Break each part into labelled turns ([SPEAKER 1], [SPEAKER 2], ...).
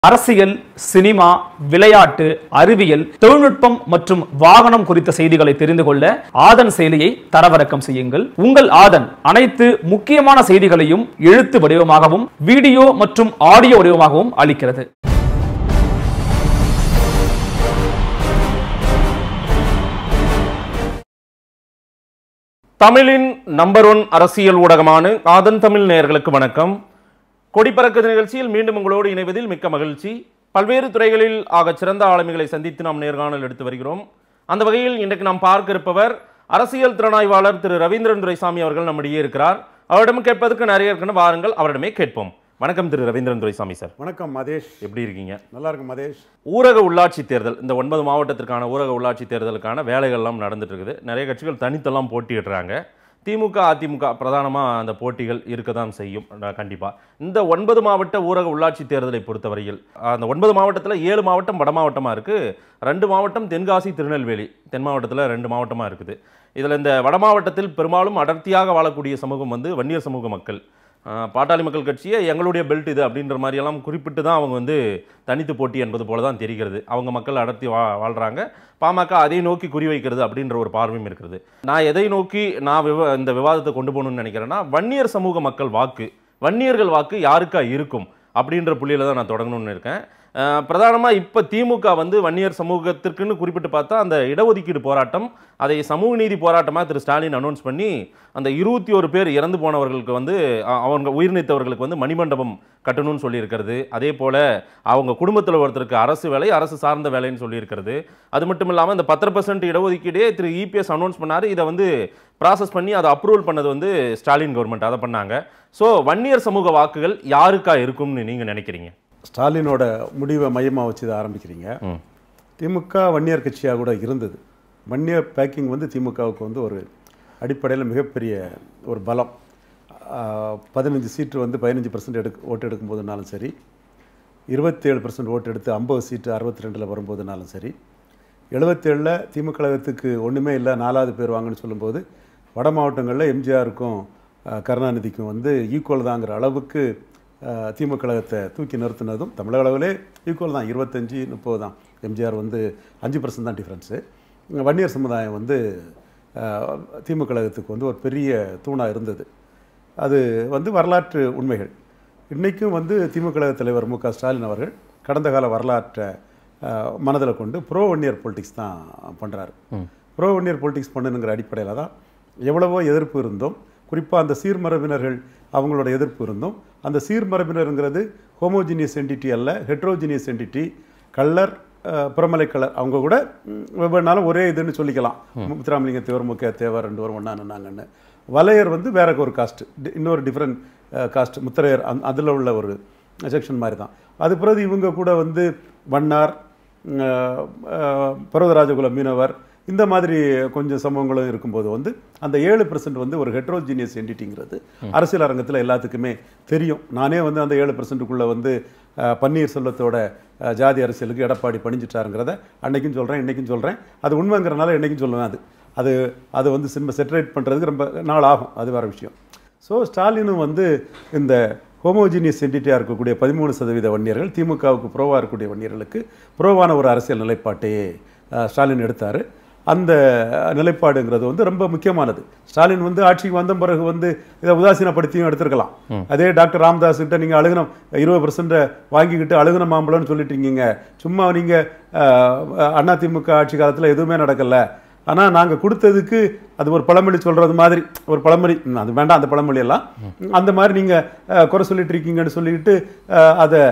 [SPEAKER 1] அரசியல் சினிமா விளையாட்டு அறிவியல் தொழில்நுட்பம் மற்றும் வாகனம் குறித்த செய்திகளை தெரிந்து கொள்ள ஆதன் செயலியை தரவிறக்கம் செய்யுங்கள் உங்கள் ஆதன் அனைத்து முக்கியமான செய்திகளையும் எழுத்து வடிவமாகவும் வீடியோ மற்றும் ஆடியோ வடிவமாகவும் அளிக்கிறது
[SPEAKER 2] தமிழின் நம்பர் ஒன் அரசியல் ஊடகமான ஆதன் தமிழ் நேயர்களுக்கு வணக்கம் கொடிப்பறக்க நிகழ்ச்சியில் மீண்டும் உங்களோடு இணைவதில் மிக்க மகிழ்ச்சி பல்வேறு துறைகளில் ஆகச் சிறந்த ஆளுமைகளை சந்தித்து நாம் நேர்காணல் எடுத்து வருகிறோம் அந்த வகையில் இன்றைக்கு நாம் பார்க்க இருப்பவர் அரசியல் திறனாய்வாளர் திரு ரவீந்திரன் துரைசாமி அவர்கள் நம்மிடையே இருக்கிறார் அவரிடம் கேட்பதற்கு நிறைய இருக்குன்னு வாருங்கள் அவரிடமே கேட்போம் வணக்கம் திரு ரவீந்திரன் துரைசாமி சார்
[SPEAKER 3] வணக்கம் மதேஷ்
[SPEAKER 2] எப்படி இருக்கீங்க
[SPEAKER 3] நல்லா இருக்கு மதேஷ்
[SPEAKER 2] ஊரக உள்ளாட்சி தேர்தல் இந்த ஒன்பது மாவட்டத்திற்கான ஊரக உள்ளாட்சி தேர்தலுக்கான வேலைகள்லாம் நடந்துட்டு இருக்குது நிறைய கட்சிகள் தனித்தெல்லாம் போட்டியிடுறாங்க திமுக அதிமுக பிரதானமாக அந்த போட்டிகள் இருக்க தான் செய்யும் கண்டிப்பாக இந்த ஒன்பது மாவட்ட ஊரக உள்ளாட்சி தேர்தலை பொறுத்தவரையில் அந்த ஒன்பது மாவட்டத்தில் ஏழு மாவட்டம் வட மாவட்டமாக இருக்குது ரெண்டு மாவட்டம் தென்காசி திருநெல்வேலி தென் மாவட்டத்தில் ரெண்டு மாவட்டமாக இருக்குது இதில் இந்த வட மாவட்டத்தில் பெரும்பாலும் அடர்த்தியாக வாழக்கூடிய சமூகம் வந்து வன்னியர் சமூக மக்கள் ஆஹ் பாட்டாளி மக்கள் கட்சியை எங்களுடைய பெல்ட் இது அப்படின்ற மாதிரியெல்லாம் குறிப்பிட்டு தான் அவங்க வந்து தனித்து போட்டி என்பது போல தான் தெரிகிறது அவங்க மக்கள் அடர்த்தி வா வாழ்கிறாங்க பாமக அதை நோக்கி குறிவைக்கிறது அப்படின்ற ஒரு பார்வையும் இருக்கிறது நான் எதை நோக்கி நான் விவ இந்த விவாதத்தை கொண்டு போகணும்னு நினைக்கிறேன்னா வன்னியர் சமூக மக்கள் வாக்கு வன்னியர்கள் வாக்கு யாருக்கா இருக்கும் அப்படின்ற புள்ளியில் தான் நான் தொடங்கணும்னு இருக்கேன் பிரதானமாக இப்போ திமுக வந்து வன்னியர் சமூகத்திற்குன்னு குறிப்பிட்டு பார்த்தா அந்த இடஒதுக்கீடு போராட்டம் அதை சமூக நீதி போராட்டமாக திரு ஸ்டாலின் அனௌன்ஸ் பண்ணி அந்த இருபத்தி ஒரு பேர் இறந்து போனவர்களுக்கு வந்து அ- அவங்க உயிர் நீத்தவர்களுக்கு வந்து மணிமண்டபம் கட்டணும்னு சொல்லியிருக்கிறது அதே போல் அவங்க குடும்பத்தில் ஒருத்தருக்கு அரசு வேலை அரசு சார்ந்த வேலைன்னு சொல்லியிருக்கிறது அது மட்டும் இல்லாமல் இந்த பத்தரை பர்சன்ட் இடஒதுக்கீடே திரு இபிஎஸ் அனௌன்ஸ் பண்ணார் இதை வந்து ப்ராசஸ் பண்ணி அதை அப்ரூவல் பண்ணது வந்து ஸ்டாலின் கவர்மெண்ட் அதை பண்ணாங்க ஸோ வன்னியர் சமூக வாக்குகள் யாருக்கா இருக்கும்னு நீங்கள் நினைக்கிறீங்க
[SPEAKER 3] ஸ்டாலினோட முடிவை மையமாக வச்சு இதை ஆரம்பிக்கிறீங்க
[SPEAKER 2] ம்.
[SPEAKER 3] திமுக வன்னியர் கட்சியாக கூட இருந்தது வன்னியர் பேக்கிங் வந்து திமுகவுக்கு வந்து ஒரு அடிப்படையில் மிகப்பெரிய ஒரு பலம் பதினஞ்சு சீட்டு வந்து பதினஞ்சு பர்சன்ட் எடுக்க ஓட்டு எடுக்கும் போதுனாலும் சரி இருபத்தேழு பர்சன்ட் ஓட்டு எடுத்து ஐம்பது சீட்டு அறுபத்தி ரெண்டில் வரும்போதுனாலும் சரி எழுபத்தேழில் திமுக கழகத்துக்கு ஒன்றுமே இல்லை நாலாவது பேர் வாங்கன்னு சொல்லும்போது வட மாவட்டங்களில் எம்ஜிஆருக்கும் அஹ், கருணாநிதிக்கும் வந்து ஈக்குவல் தாங்கிற அளவுக்கு அஹ், திமுக கழகத்தை தூக்கி நிறுத்தினதும் தமிழக அளவிலே ஈக்குவல் தான் இருபத்தஞ்சி முப்பது தான் எம்ஜிஆர் வந்து அஞ்சு பர்சன்ட் தான் டிஃப்ரென்ஸு வன்னியர் சமுதாயம் வந்து அஹ், திமுக கழகத்துக்கு வந்து ஒரு பெரிய தூணாக இருந்தது அது வந்து வரலாற்று உண்மைகள் இன்றைக்கும் வந்து திமுக கழக தலைவர் மு க ஸ்டாலின் அவர்கள் கடந்த கால வரலாற்றை மனதில் கொண்டு ப்ரோ ஒன்னியர் பொலிட்டிக்ஸ் தான் பண்ணுறாரு ப்ரோ ஒன்னியர் பொலிட்டிக்ஸ் பண்ணணுங்கிற அடிப்படையில் தான் எவ்வளவோ எதிர்ப்பு இருந்தோம் குறிப்பாக அந்த சீர்மரபினர்கள் அவங்களோட எதிர்ப்பு இருந்தோம் அந்த சீர்மரபினருங்கிறது ஹோமோஜினியஸ் என்டிட்டி அல்ல ஹெட்ரோஜினியஸ் என்டிட்டி கள்ளர் அஹ், புறமலை கலர் அவங்க கூட ம், வெவ்வேறு நாளும் ஒரே இதுன்னு சொல்லிக்கலாம் முத்துராமலிங்க தேவர் முக்கிய தேவர் ரெண்டு பேரும் ஒன்றா நின்னாங்கன்னு வலையர் வந்து வேற ஒரு காஸ்ட் இன்னொரு டிஃப்ரெண்ட் காஸ்ட் முத்திரையர் அந் அதில் உள்ள ஒரு செக்ஷன் மாதிரி தான் அது பிறகு இவங்க கூட வந்து வண்ணார் அஹ், அஹ், பர்வதராஜகுல மீனவர் இந்த மாதிரி கொஞ்சம் சம்பவங்களும் இருக்கும்போது வந்து அந்த ஏழு வந்து ஒரு ஹெட்ரோஜீனியஸ் என்டிட்டிங்கிறது அரசியல் அரங்கத்தில் எல்லாத்துக்குமே தெரியும் நானே வந்து அந்த ஏழு பர்சன்ட்டுக்குள்ளே வந்து அஹ், பன்னீர்செல்வத்தோட அஹ், ஜாதி அரசியலுக்கு எடப்பாடி பணிஞ்சிட்டாருங்கிறத அன்னைக்கும் சொல்கிறேன் இன்னைக்கும் சொல்கிறேன் அது உண்மைங்கிறனால என்னைக்கும் சொல்லுவேன் அது அது அது வந்து சினிமா செட்டரேட் பண்ணுறதுக்கு ரொம்ப நாள் ஆகும் அது வேறு விஷயம் ஸோ ஸ்டாலினும் வந்து இந்த ஹோமோஜீனியஸ் என்டிட்டியாக இருக்கக்கூடிய பதிமூணு சதவீத வன்னியர்கள் திமுகவுக்கு ப்ரோவாக இருக்கக்கூடிய வன்னியர்களுக்கு ப்ரோவான ஒரு அரசியல் நிலைப்பாட்டையே அஹ், ஸ்டாலின் எடுத்தார் அந்த நிலைப்பாடுங்கிறது வந்து ரொம்ப முக்கியமானது ஸ்டாலின் வந்து ஆட்சிக்கு வந்த பிறகு வந்து இதை உதாசீனப்படுத்தியும் எடுத்திருக்கலாம் அதே டாக்டர் ராமதாஸ் கிட்ட நீங்கள் அழுகுனம் இருபது பர்சன்ட் வாங்கிக்கிட்டு அழுகுன மாம்பழம்னு சொல்லிட்டீங்க சும்மா நீங்கள் அதிமுக ஆட்சி காலத்தில் எதுவுமே நடக்கல ஆனால் நாங்கள் கொடுத்ததுக்கு அது ஒரு பழமொழி சொல்கிறது மாதிரி ஒரு பழமொழி ம், அது வேண்டாம் அந்த பழமொழி எல்லாம் அந்த மாதிரி நீங்கள் குறை சொல்லிட்டு இருக்கீங்கன்னு சொல்லிட்டு அஹ், அதை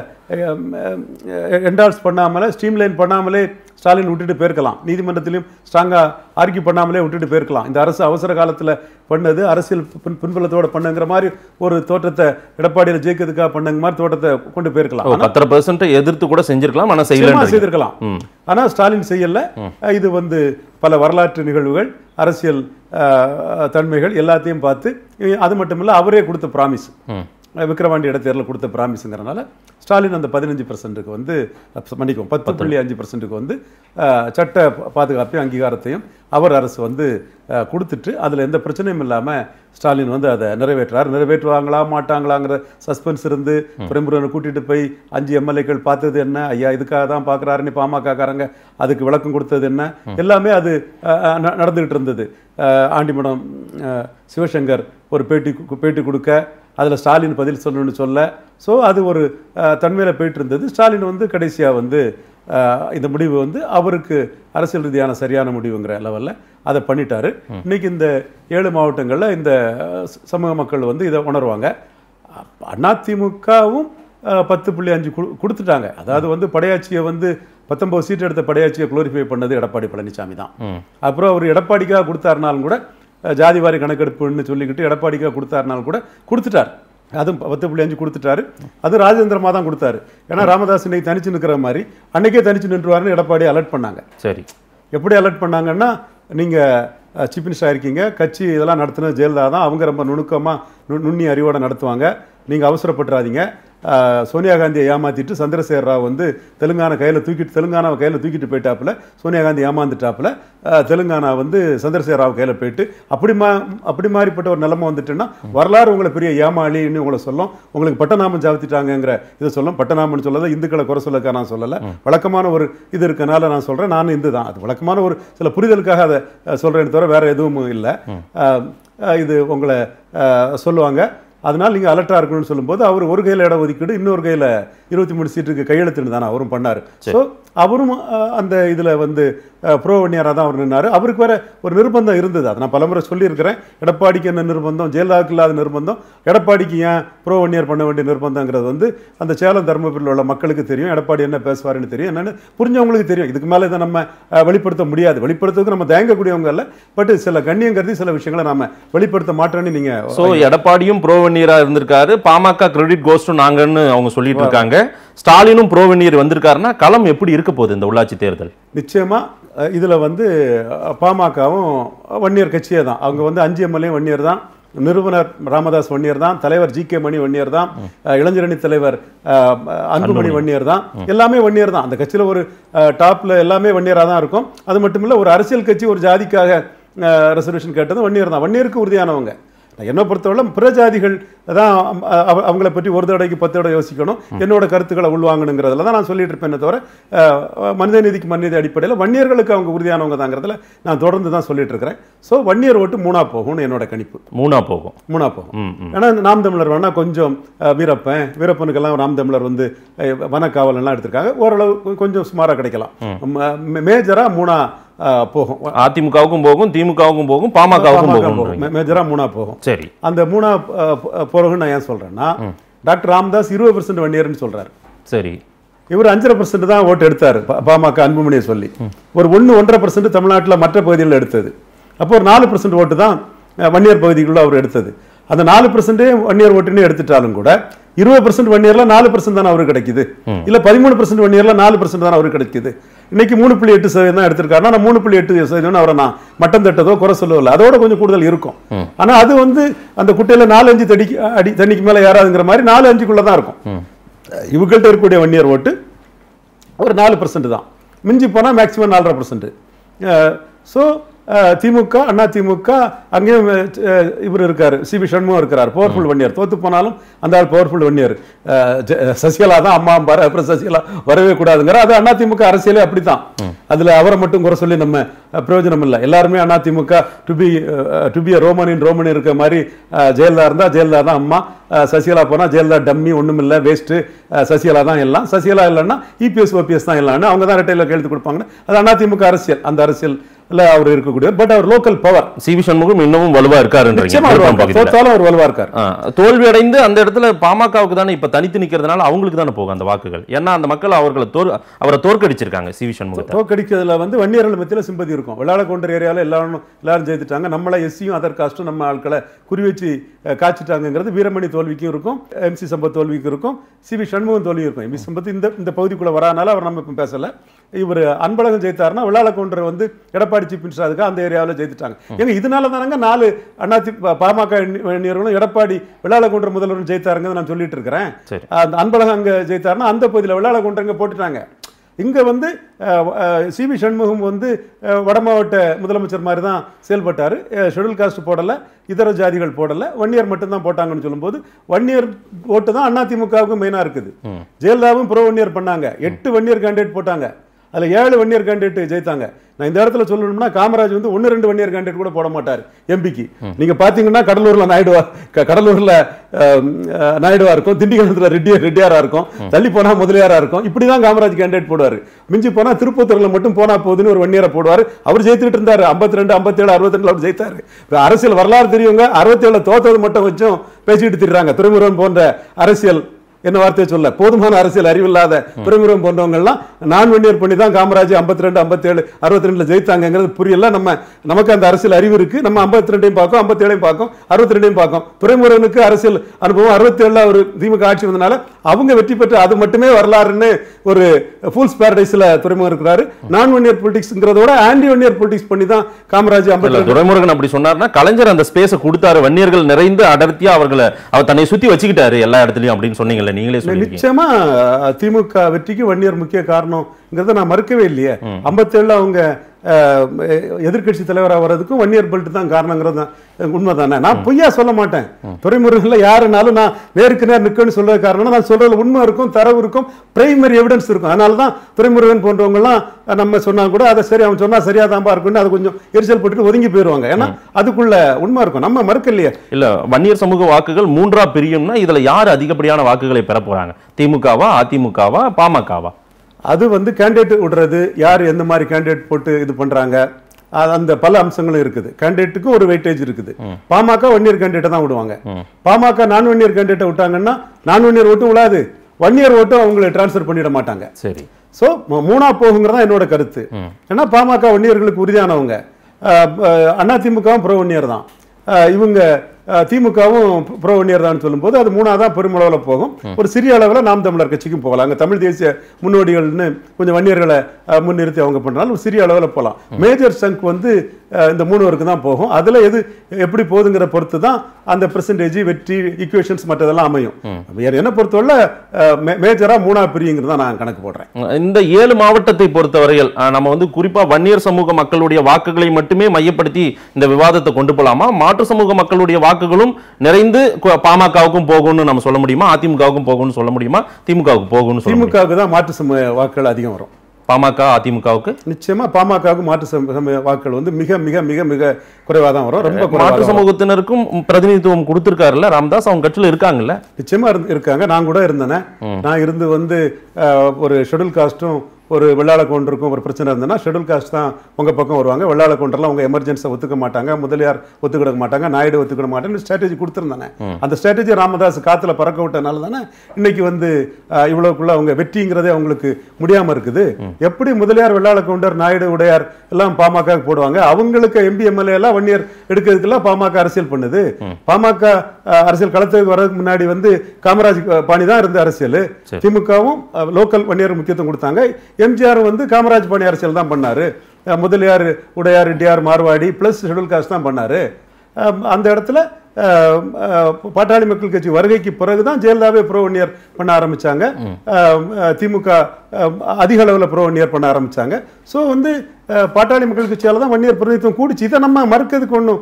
[SPEAKER 3] என்டால்ஸ் பண்ணாமலே ஸ்ட்ரீம்லைன் பண்ணாமலே ஸ்டாலின் விட்டுட்டு போயிருக்கலாம் நீதிமன்றத்திலையும் ஸ்ட்ராங்காக ஆர்கியூ பண்ணாமலே விட்டுட்டு போயிருக்கலாம் இந்த அரசு அவசர காலத்தில் பண்ணது அரசியல் பின் பின்புலத்தோட பண்ணுங்கிற மாதிரி ஒரு தோற்றத்தை எடப்பாடியில் ஜெயிக்கிறதுக்காக பண்ணுங்க மாதிரி தோட்டத்தை கொண்டு போயிருக்கலாம் ஆனா-
[SPEAKER 2] பத்தரை பெர்சன்ட் எதிர்த்து கூட செஞ்சிருக்கலாம் ஆனால்
[SPEAKER 3] நிச்சயமா
[SPEAKER 2] செய்யல
[SPEAKER 3] செய்திருக்கலாம்
[SPEAKER 2] ம்.
[SPEAKER 3] ஆனா ஸ்டாலின் செய்யல இது வந்து பல வரலாற்று நிகழ்வுகள் அரசியல் அஹ், தன்மைகள் எல்லாத்தையும் பார்த்து இ- அது மட்டும் இல்ல அவரே கொடுத்த ப்ராமிஸ் அஹ், விக்கிரவாண்டி இடைத்தேர்தலில் கொடுத்த ப்ராமிஸுங்கிறனால ஸ்டாலின் அந்த பதினஞ்சு பர்சன்ட்டுக்கு வந்து அஹ், மன்னிக்கவும் பத்து புள்ளி அஞ்சு பர்சன்ட்டுக்கு வந்து அஹ், சட்ட பாதுகாப்பையும் அங்கீகாரத்தையும் அவர் அரசு வந்து அஹ், கொடுத்துட்டு அதில் எந்த பிரச்சனையும் இல்லாமல் ஸ்டாலின் வந்து அதை நிறைவேற்றார் நிறைவேற்றுவாங்களா மாட்டாங்களாங்கிற சஸ்பென்ஸ் இருந்து பிரமுகனை கூட்டிட்டு போய் அஞ்சு எம்எல்ஏக்கள் பார்த்தது என்ன ஐயா இதுக்காக தான் பார்க்குறாருன்னு பாமகக்காரங்க அதுக்கு விளக்கம் கொடுத்தது என்ன எல்லாமே அது அஹ், அஹ், ந- நடந்துகிட்டு இருந்தது அஹ், ஆண்டிமடம் அஹ், சிவசங்கர் ஒரு பேட்டி கு- பேட்டி கொடுக்க அதில் ஸ்டாலின் பதில் சொல்லணும்னு சொல்ல ஸோ அது ஒரு தன்மையில் போயிட்டு இருந்தது ஸ்டாலின் வந்து கடைசியாக வந்து அஹ், இந்த முடிவு வந்து அவருக்கு அரசியல் ரீதியான சரியான முடிவுங்கிற லெவலில் அதை பண்ணிட்டாரு இன்னைக்கு இந்த ஏழு மாவட்டங்களில் இந்த அஹ், ச- சமூக மக்கள் வந்து இதை உணர்வாங்க அதிமுகவும் பத்து புள்ளி அஞ்சு கொடு- கொடுத்துட்டாங்க அதாவது வந்து படையாட்சியை வந்து பத்தொன்பது சீட் எடுத்த படையாட்சியை குளோரிஃபை பண்ணது எடப்பாடி பழனிசாமி தான் அப்புறம் அவர் எடப்பாடிக்காக கொடுத்தாருனாலும் கூட அஹ், ஜாதிவாரி கணக்கெடுப்புன்னு சொல்லிக்கிட்டு எடப்பாடிக்காக கொடுத்தாருனாலும் கூட கொடுத்துட்டார் அதுவும் பத்து புள்ளி அஞ்சு கொடுத்துட்டாரு அது ராஜேந்திரமா தான் கொடுத்தாரு ஏன்னா ராமதாஸ் இன்னைக்கு தனிச்சு நிற்கிற மாதிரி அன்னைக்கே தனிச்சு நின்றுவாருன்னு எடப்பாடி அலர்ட் பண்ணாங்க
[SPEAKER 2] சரி
[SPEAKER 3] எப்படி அலர்ட் பண்ணாங்கன்னா நீங்கள் சீஃப் மினிஸ்டர் இருக்கீங்க கட்சி இதெல்லாம் நடத்துனது ஜெயலலிதா தான் அவங்க ரொம்ப நுணுக்கமாக நுண்ணி அறிவோட நடத்துவாங்க நீங்கள் அவசரப்பட்டுறாதீங்க அஹ், சோனியா காந்தியை ஏமாத்திட்டு சந்திரசேகர் ராவ் வந்து தெலுங்கானா கையில் தூக்கிட்டு தெலுங்கானாவை கையில் தூக்கிட்டு போயிட்டாப்புல சோனியா காந்தி ஏமாந்துட்டாப்புல அஹ், தெலுங்கானா வந்து சந்திரசேகர் ராவ் கையில் போயிட்டு அப்படி மா அப்படி மாதிரிப்பட்ட ஒரு நிலைமை வந்துட்டுன்னா வரலாறு உங்களை பெரிய ஏமாளின்னு உங்களை சொல்லும் உங்களுக்கு பட்டநாமம் ஜாவித்திட்டாங்கங்கிற இதை சொல்லும் பட்டநாமம்னு சொல்லதை இந்துக்களை குறை சொல்லக்க நான் சொல்லலை வழக்கமான ஒரு இது இருக்கனால நான் சொல்கிறேன் நான் இந்து தான் அது வழக்கமான ஒரு சில புரிதலுக்காக அதை அஹ், சொல்றேனே தவிர வேற எதுவும் இல்லை அஹ், அஹ், இது உங்களை அஹ், சொல்லுவாங்க அதனால் நீங்கள் அலர்ட்டாக இருக்கணும்னு சொல்லும்போது அவர் ஒரு கையில் இடம் ஒதுக்கீடு இன்னொரு கையில் இருபத்தி மூணு சீட்டுக்கு கையெழுத்துன்னு தானே அவரும் பண்ணார் ஸோ அவரும் அஹ், அந்த இதில் வந்து ப்ரோ வன்னியாராக தான் அவர் நின்னார் அவருக்கு வேற ஒரு நிர்பந்தம் இருந்தது அதை நான் பலமுறை சொல்லியிருக்கிறேன் எடப்பாடிக்கு என்ன நிர்பந்தம் ஜெயலலிதாவுக்கு இல்லாத நிர்பந்தம் எடப்பாடிக்கு ஏன் ப்ரோ வன்னியர் பண்ண வேண்டிய நிர்பந்தங்கிறது வந்து அந்த சேலம் தருமபுரியில் உள்ள மக்களுக்கு தெரியும் எடப்பாடி என்ன பேசுவாருன்னு தெரியும் என்னன்னு புரிஞ்சவங்களுக்கு தெரியும் இதுக்கு மேலே இதை நம்ம அஹ், வெளிப்படுத்த முடியாது வெளிப்படுத்துறதுக்கு நம்ம தயங்கக்கூடியவங்க இல்லை பட் சில கண்ணியம் கருதி சில விஷயங்களை நாம வெளிப்படுத்த மாட்டோன்னு நீங்கள்
[SPEAKER 2] சோ எடப்பாடியும் ப்ரோவென்னியரா இருந்திருக்காரு பாமக கிரெடிட் கோஸ்டும் நாங்கன்னு அவங்க சொல்லிட்டு இருக்காங்க ஸ்டாலினும் ப்ரோவென்னியர் வந்திருக்காருன்னா களம் எப்படி இருக்க போகுது இந்த உள்ளாட்சி தேர்தல்
[SPEAKER 3] நிச்சயமா அஹ், இதுல வந்து அஹ், பாமகவும் வன்னியர் கட்சியே தான் அவங்க வந்து அஞ்சு எம்எல்ஏ வன்னியர் தான் நிறுவனர் ராமதாஸ் வன்னியர் தான் தலைவர் ஜி கே மணி வன்னியர் தான் அஹ், இளைஞரணி தலைவர் அஹ், அன்புமணி வன்னியர் தான் எல்லாமே வன்னியர் தான் அந்த கட்சியில ஒரு அஹ், டாப்ல எல்லாமே வன்னியரா தான் இருக்கும் அது மட்டும் இல்ல ஒரு அரசியல் கட்சி ஒரு ஜாதிக்காக ரெசர்வேஷன் கேட்டது வன்னியர் தான் வன்னியருக்கு உறுதியானவங்க என்னை பொறுத்தவரை பிரஜாதிகள் தான் அ- அவ- அவங்கள பற்றி ஒரு தடவைக்கு பத்து தடவை யோசிக்கணும் என்னோட கருத்துக்களை உள்வாங்கணுங்கிறதுல தான் நான் சொல்லிட்டு இருப்பேனே தவிர அஹ், மனித நீதிக்கு மனித அடிப்படையில் வன்னியர்களுக்கு அவங்க உறுதியானவங்க தாங்கிறதுல நான் தொடர்ந்து தான் சொல்லிட்டு இருக்கிறேன் ஸோ வன்னியர் ஓட்டு மூணா போகும்னு என்னோட கணிப்பு
[SPEAKER 2] மூணா போகும்
[SPEAKER 3] மூணா போகும்
[SPEAKER 2] ம், ம்.
[SPEAKER 3] ஏன்னா இந்த நாம் தமிழர் வேணா கொஞ்சம் அஹ், வீரப்பன் வீரப்பனுக்கெல்லாம் நாம் தமிழர் வந்து அஹ், வனக்காவல் எல்லாம் எடுத்திருக்காங்க ஓரளவு கொ- கொஞ்சம் சுமாரா கிடைக்கலாம் ம- மேஜரா மூணா அஹ், போகும்
[SPEAKER 2] அதிமுகவுக்கும் போகும் திமுகவுக்கும் போகும் பாமகவுக்கும் போகும்
[SPEAKER 3] மே- மேஜரா மூணா போகும்
[SPEAKER 2] சரி
[SPEAKER 3] அந்த மூணா அஹ், ப- போறகுன்னு நான் ஏன் சொல்றேன்னா டாக்டர் ராமதாஸ் இருபது பர்சன்ட் வன்னியர்னு சொல்றாரு
[SPEAKER 2] சரி
[SPEAKER 3] இவர் அஞ்சரை பர்சன்ட் தான் ஓட்டு எடுத்தாரு பா- பாமக அன்புமணியை சொல்லி ஒரு ஒன்று ஒன்றரை பர்சன்ட் தமிழ்நாட்டில் மற்ற பகுதிகளில் எடுத்தது அப்போ ஒரு நாலு பர்சன்ட் ஓட்டு தான் அஹ், வன்னியர் பகுதிகளில் அவர் எடுத்தது அந்த நாலு பர்சன்டே வன்னியர் ஓட்டுன்னு எடுத்துட்டாலும் கூட இருபது பர்சன்ட் வன்னியர்ல நாலு பர்சன்ட் தானே அவருக்கு கிடைக்குது இல்ல பதிமூணு பர்சன்ட் வன்னியர்ல நாலு பர்சன்ட் தானே அவருக்கு கிடைக்குது இன்னைக்கு மூணு புள்ளி எட்டு சதவீதம் தான் எடுத்திருக்காருன்னா நான் மூணு புள்ளி எட்டு சதவீதம் அவரை நான் மட்டம் தட்டதோ குறை சொல்லவில்லை அதோட கொஞ்சம் கூடுதல் இருக்கும் ஆனா அது வந்து அந்த குட்டையில நாலு அஞ்சு தடிக்கு அடி தண்ணிக்கு மேல ஏறாதுங்கிற மாதிரி நாலு அஞ்சுக்குள்ள தான் இருக்கும் இவங்கள்ட்ட இருக்கக்கூடிய வன்னியர் ஓட்டு ஒரு நாலு பர்சன்ட் தான் மிஞ்சி போனால் மேக்ஸிமம் நாலரை பர்சன்ட் ஸோ திமுக அண்ணா திமுக அங்கேயும் அஹ், இவர் இருக்காரு சிபி சண்முகம் இருக்கிறார் பவர்ஃபுல் வன்னியர் தோத்து போனாலும் அந்த ஆள் பவர்ஃபுல் வன்னியர் அஹ், ஜெ- சசிகலா தான் அம்மா அம்பாரு அப்புறம் சசிகலா வரவே கூடாதுங்கிற அது அண்ணா திமுக அரசியலே அப்படித்தான் அதுல அவரை மட்டும் குறை சொல்லி நம்ம அஹ், பிரயோஜனம் இல்லை எல்லாருமே அண்ணா திமுக டு பி டு பி ரோமனின் ரோமன் இருக்க மாதிரி அஹ், ஜெயலலிதா இருந்தா ஜெயலலிதா தான் அம்மா அஹ், சசிகலா போனா ஜெயலலிதா டம்மி ஒண்ணும் இல்ல வேஸ்ட் சசிகலா தான் எல்லாம் சசிகலா இல்லைன்னா இபிஎஸ் ஓபிஎஸ் தான் இல்லைன்னு அவங்க தான் ரெட்டையில கையெழுத்து கொடுப்பாங்கன்னு அது அதிமுக அரசியல் அந்த அரசியல்ல அவர் இருக்கக்கூடிய பட் அவர் local power
[SPEAKER 2] C V Shanmugam இன்னமும் வலுவா இருக்காருன்றீங்க
[SPEAKER 3] நிச்சயமா
[SPEAKER 2] விழுப்புரம்
[SPEAKER 3] வருவார்.
[SPEAKER 2] பகுதியில.
[SPEAKER 3] தோத்தாலும் அவர் வலுவா இருக்கார்
[SPEAKER 2] ஆ, தோல்வி அடைந்து அந்த இடத்துல பாமகவுக்கு தானே இப்ப தனித்து நிக்கிறதுனால அவங்களுக்கு தானே போகும் அந்த வாக்குகள் ஏன்னா அந்த மக்கள் அவர்களை தோர் அவரை தோற்கடிச்சிருக்காங்க சி வி சண்முகத்தை
[SPEAKER 3] தோக்கடிக்கிறதுல வந்து வன்னியர்கள் மத்தியில சிம்பதி இருக்கும் வெள்ளாள கொண்டர் ஏரியாவில் எல்லாரும் எல்லாரும் ஜெயித்துட்டாங்க நம்மள எஸ்சியும் அதர் காஸ்ட்டும் நம்ம ஆட்களை குறி வச்சு அஹ், காய்ச்சிட்டாங்கங்கிறது வீரமணி தோல்விக்கும் இருக்கும் எம்சி சம்பத் தோல்விக்கும் இருக்கும் சிவி சண்முகம் தோல்வி இருக்கும் எம்சி சம்பத் இந்த இந்த பகுதிக்குள்ள வராதனால அவர் நம்ம இப்போ பேசல இவர் அன்பழகன் ஜெயித்தாருன்னா வெள்ளாள கொண்டர் வந்து எடப்பாடி எடப்பாடி சீஃப் மினிஸ்டர் அதுக்கு அந்த ஏரியாவில் ஜெயித்துட்டாங்க ஏங்க இதனால தானங்க நாலு அண்ணாதி பாமக நிறுவனம் எடப்பாடி வெள்ளாளகுன்ற முதல்வர் ஜெயித்தாருங்க நான் சொல்லிட்டு இருக்கிறேன்
[SPEAKER 2] சரி.
[SPEAKER 3] அந்த அன்பழகம் அங்க ஜெயித்தாருன்னா அந்த பகுதியில் வெள்ளாளகுன்றங்க போட்டுட்டாங்க இங்க வந்து சி வி சண்முகம் வந்து அஹ், வட மாவட்ட முதலமைச்சர் மாதிரி தான் செயல்பட்டார் ஷெட்யூல் காஸ்ட் போடல இதர ஜாதிகள் போடல வன்னியர் மட்டும்தான் போட்டாங்கன்னு சொல்லும்போது வன்னியர் ஓட்டு தான் அதிமுகவுக்கு மெயினாக இருக்குது ஜெயலலிதாவும் ப்ரோ வன்னியர் பண்ணாங்க எட்டு வன்னியர் கேண்டிடேட் போட்டாங்க அதுல ஏழு வன்னியர் கேண்டிடேட் ஜெயித்தாங்க நான் இந்த இடத்துல சொல்லணும்னா காமராஜ் வந்து ஒன்று ரெண்டு வன்னியர் கேண்டிடேட் கூட போட மாட்டார் எம்பிக்கு நீங்க பாத்தீங்கன்னா கடலூர்ல நாயுடுவா க- கடலூர்ல அஹ், அஹ், நாயுடுவா இருக்கும் திண்டிவனத்துல ரெட்டி ரெட்டியாரா இருக்கும் தள்ளி போனா முதலியாரா இருக்கும் இப்படிதான் காமராஜ் கேண்டிடேட் போடுவாரு மிஞ்சி போனா திருப்பத்தூர்ல மட்டும் போனா போகுதுன்னு ஒரு வன்னியரை போடுவார் அவர் ஜெயித்துட்டு இருந்தாரு ஐம்பத்தி ரெண்டு ஐம்பத்தேழு அறுபத்தி ரெண்டுல அவர் ஜெயித்தாரு இப்ப அரசியல் வரலாறு தெரியுங்க அறுபத்தேழு தோத்தது மட்டும் வச்சும் பேசிட்டு திரிறாங்க துறைமுருகன் போன்ற அரசியல் என்ன வார்த்தையை சொல்ல போதுமான அரசியல் அறிவில்லாத துறைமுருகன் போன்றவங்க எல்லாம் நான் வெந்நீர் பண்ணி தான் காமராஜ் ஐம்பத்தி ரெண்டு ஐம்பத்தேழு அறுபத்தி ரெண்டுல ஜெயித்தாங்கிறது புரியல நம்ம நமக்கு அந்த அரசியல் அறிவு இருக்கு நம்ம ஐம்பத்தி ரெண்டையும் பார்க்கும் ஐம்பத்தி ஏழையும் பார்க்கும் அறுபத்தி ரெண்டையும் பார்க்கும் துறைமுருகனுக்கு அரசியல் அனுபவம் அறுபத்தி ஏழுல ஒரு திமுக ஆட்சி வந்தனால அவங்க வெற்றி பெற்று அது மட்டுமே வரலாறுன்னு ஒரு ஃபூல்ஸ் பேரடைஸ்ல துறைமுகம் இருக்கிறாரு நான் ஒன்னியர் பொலிட்டிக்ஸ்ங்கிறதோட ஆன்டி ஒன்னியர் பொலிட்டிக்ஸ் பண்ணி தான் காமராஜ் ஐம்பத்தி
[SPEAKER 2] இல்ல துரைமுருகன் அப்படி சொன்னார்னா கலைஞர் அந்த ஸ்பேஸ கொடுத்தாரு வன்னியர்கள் நிறைந்து அடர்த்தியா அவர்களை அவர் தன்னை சுத்தி வச்சுக்கிட்டாரு எல்லா இடத்துலயும் அப்படின்னு சொன்னீங்கல்ல நீங்களே சொல்லிருக்கீங்க
[SPEAKER 3] நிச்சயமா அஹ், திமுக வெற்றிக்கு வன்னியர் முக்கிய காரணம்ங்கிறத நான் மறுக்கவே இல்லையே ஐம்பத்தேழுல அவங்க எதிர்கட்சி தலைவராக வர்றதுக்கும் வன்னியர் பெல்ட் தான் காரணங்கிறது தான் உண்மைதானே நான் பொய்யா சொல்ல மாட்டேன் துறைமுருகன்ல யாருனாலும் நான் நேருக்கு நேர் நிற்கணும்னு சொல்றது காரணம் நான் சொல்றது உண்மை இருக்கும் தரவு இருக்கும் பிரைமரி எவிடன்ஸ் இருக்கும் அதனால தான் துறைமுருகன் போன்றவங்கலாம் நம்ம சொன்னா கூட அதை சரி அவன் சொன்னா சரியா தான்பா இருக்குன்னு அதை கொஞ்சம் எரிச்சல் போட்டுட்டு ஒதுங்கி போயிடுவாங்க ஏன்னா அதுக்குள்ள உண்மை இருக்கும் நம்ம மறுக்கலையே
[SPEAKER 2] இல்ல வன்னியர் சமூக வாக்குகள் மூன்றா பிரியும்னா இதுல யார் அதிகப்படியான வாக்குகளை பெற போறாங்க திமுகவா அதிமுகவா பாமகவா
[SPEAKER 3] அது வந்து கேண்டிடேட் விடுறது யார் எந்த மாதிரி கேண்டிடேட் போட்டு இது பண்றாங்க அது அந்த பல அம்சங்களும் இருக்குது கேண்டிடேட்டுக்கு ஒரு வெயிட்டேஜ் இருக்குது பாமக ஒன் இயர் கேண்டிடேட்டை தான் விடுவாங்க பாமக நான் ஒன் இயர் கேண்டிடேட்டை விட்டாங்கன்னா நான் ஒன் இயர் ஓட்டும் விடாது ஒன் இயர் ஓட்டும் அவங்களை டிரான்ஸ்ஃபர் பண்ணிட மாட்டாங்க
[SPEAKER 2] சரி
[SPEAKER 3] ஸோ மூணா போகுங்கிறதா என்னோட கருத்து ஏன்னா பாமக ஒன்னியர்களுக்கு உறுதியானவங்க அதிமுகவும் ப்ரோ ஒன்னியர் தான் அஹ் இவங்க அஹ், திமுகவும் ப்ரோ ஒன்னியர் தான் சொல்லும்போது அது மூணாதான் பெருமளவில் போகும் ஒரு சிறிய அளவில் நாம் தமிழர் கட்சிக்கும் போகலாம் அங்கே தமிழ் தேசிய முன்னோடிகள்னு கொஞ்சம் வன்னியர்களை அஹ், முன்னிறுத்தி அவங்க பண்றாலும் ஒரு சிறிய அளவில் போகலாம் மேஜர் சங்க் வந்து அஹ், இந்த மூணு வரைக்கும் தான் போகும் அதில் எது எப்படி போகுதுங்கிற பொறுத்து தான் அந்த பெர்சன்டேஜ் வெற்றி ஈக்குவேஷன்ஸ் மற்றதெல்லாம் அமையும் வேற என்ன பொறுத்தவரை மேஜராக மூணா பிரியுங்கிறது தான் நான் கணக்கு போடுறேன்
[SPEAKER 2] இந்த ஏழு மாவட்டத்தை பொறுத்தவரையில் அஹ், நம்ம வந்து குறிப்பா வன்னியர் சமூக மக்களுடைய வாக்குகளை மட்டுமே மையப்படுத்தி இந்த விவாதத்தை கொண்டு போலாமா மாற்று சமூக மக்களுடைய வாக்குகளும் நிறைந்து கு- பாமகவுக்கும் போகும்னு நம்ம சொல்ல முடியுமா அதிமுகவுக்கும் போகும்னு சொல்ல முடியுமா திமுகவுக்கு போகும்னு சொல்ல முடியுமா?
[SPEAKER 3] திமுகவுக்கு தான் மாற்று சம வாக்குகள் அதிகம் வரும்
[SPEAKER 2] பாமக அதிமுகவுக்கு
[SPEAKER 3] நிச்சயமா பாமகவுக்கு மாற்று சம- சம வாக்குகள் வந்து மிக மிக மிக மிக குறைவாக தான் வரும் ரொம்ப குறைவாக
[SPEAKER 2] மாற்று
[SPEAKER 3] தான் வரும்.
[SPEAKER 2] சமூகத்தினருக்கும் பிரதிநிதித்துவம் கொடுத்திருக்காருல்ல ராமதாஸ் அவங்க கட்சியில இருக்காங்கல்ல
[SPEAKER 3] நிச்சயமா இருந்து- இருக்காங்க நான் கூட இருந்தேனே நான் இருந்து வந்து அஹ், ஒரு ஷெட்யூல் காஸ்ட்டும் ஒரு வெள்ளாள கவுண்டருக்கும் ஒரு பிரச்சனை இருந்ததுன்னா ஷெட்யூல் காஸ்ட் தான் உங்க பக்கம் வருவாங்க வெள்ளாள கவுண்டர்லாம் உங்க எமர்ஜென்சியை ஒத்துக்க மாட்டாங்க முதலியார் ஒத்துக்கிட மாட்டாங்க நாயுடு ஒத்துக்கிட மாட்டேன்னு ஸ்ட்ராட்டஜி கொடுத்துருந்தானே அந்த ஸ்ட்ராட்டஜி ராமதாஸ் காத்துல பறக்க விட்டனால தானே இன்னைக்கு வந்து அஹ், இவ்வளவுக்குள்ள அவங்க வெற்றிங்கிறதே அவங்களுக்கு முடியாம இருக்குது எப்படி முதலியார் வெள்ளாள கவுண்டர் நாயுடு உடையார் எல்லாம் பாமக போடுவாங்க அவங்களுக்கு எம்பி எம்எல்ஏ எல்லாம் ஒன் இயர் எடுக்கிறதுக்கெல்லாம் பாமக அரசியல் பண்ணுது பாமக அஹ், அரசியல் களத்துக்கு வர்றதுக்கு முன்னாடி வந்து காமராஜ் அஹ், பாணி தான் இருந்த அரசியல் திமுகவும் லோக்கல் ஒன் இயர் முக்கியத்துவம் கொடுத்தாங்க எம்ஜிஆர் வந்து காமராஜ் பாணி அரசியல் தான் பண்ணாரு அஹ், Mudaliar Udayar Reddiar Marwari plus schedule caste தான் பண்ணாரு அஹ், அந்த இடத்துல அஹ், அஹ், பாட்டாளி மக்கள் கட்சி வருகைக்கு பிறகு தான் ஜெயலலிதாவே ப்ரோ ஒன் இயர் பண்ண ஆரம்பிச்சாங்க அஹ், அஹ், திமுக அஹ், அதிக அளவில் ப்ரோ ஒன் இயர் பண்ண ஆரம்பிச்சாங்க ஸோ வந்து அஹ், பாட்டாளி மக்கள் கட்சியால தான் ஒன் இயர் பிரதிநிதித்துவம் கூடிச்சு இதை நம்ம மறுக்கிறதுக்கு ஒன்றும்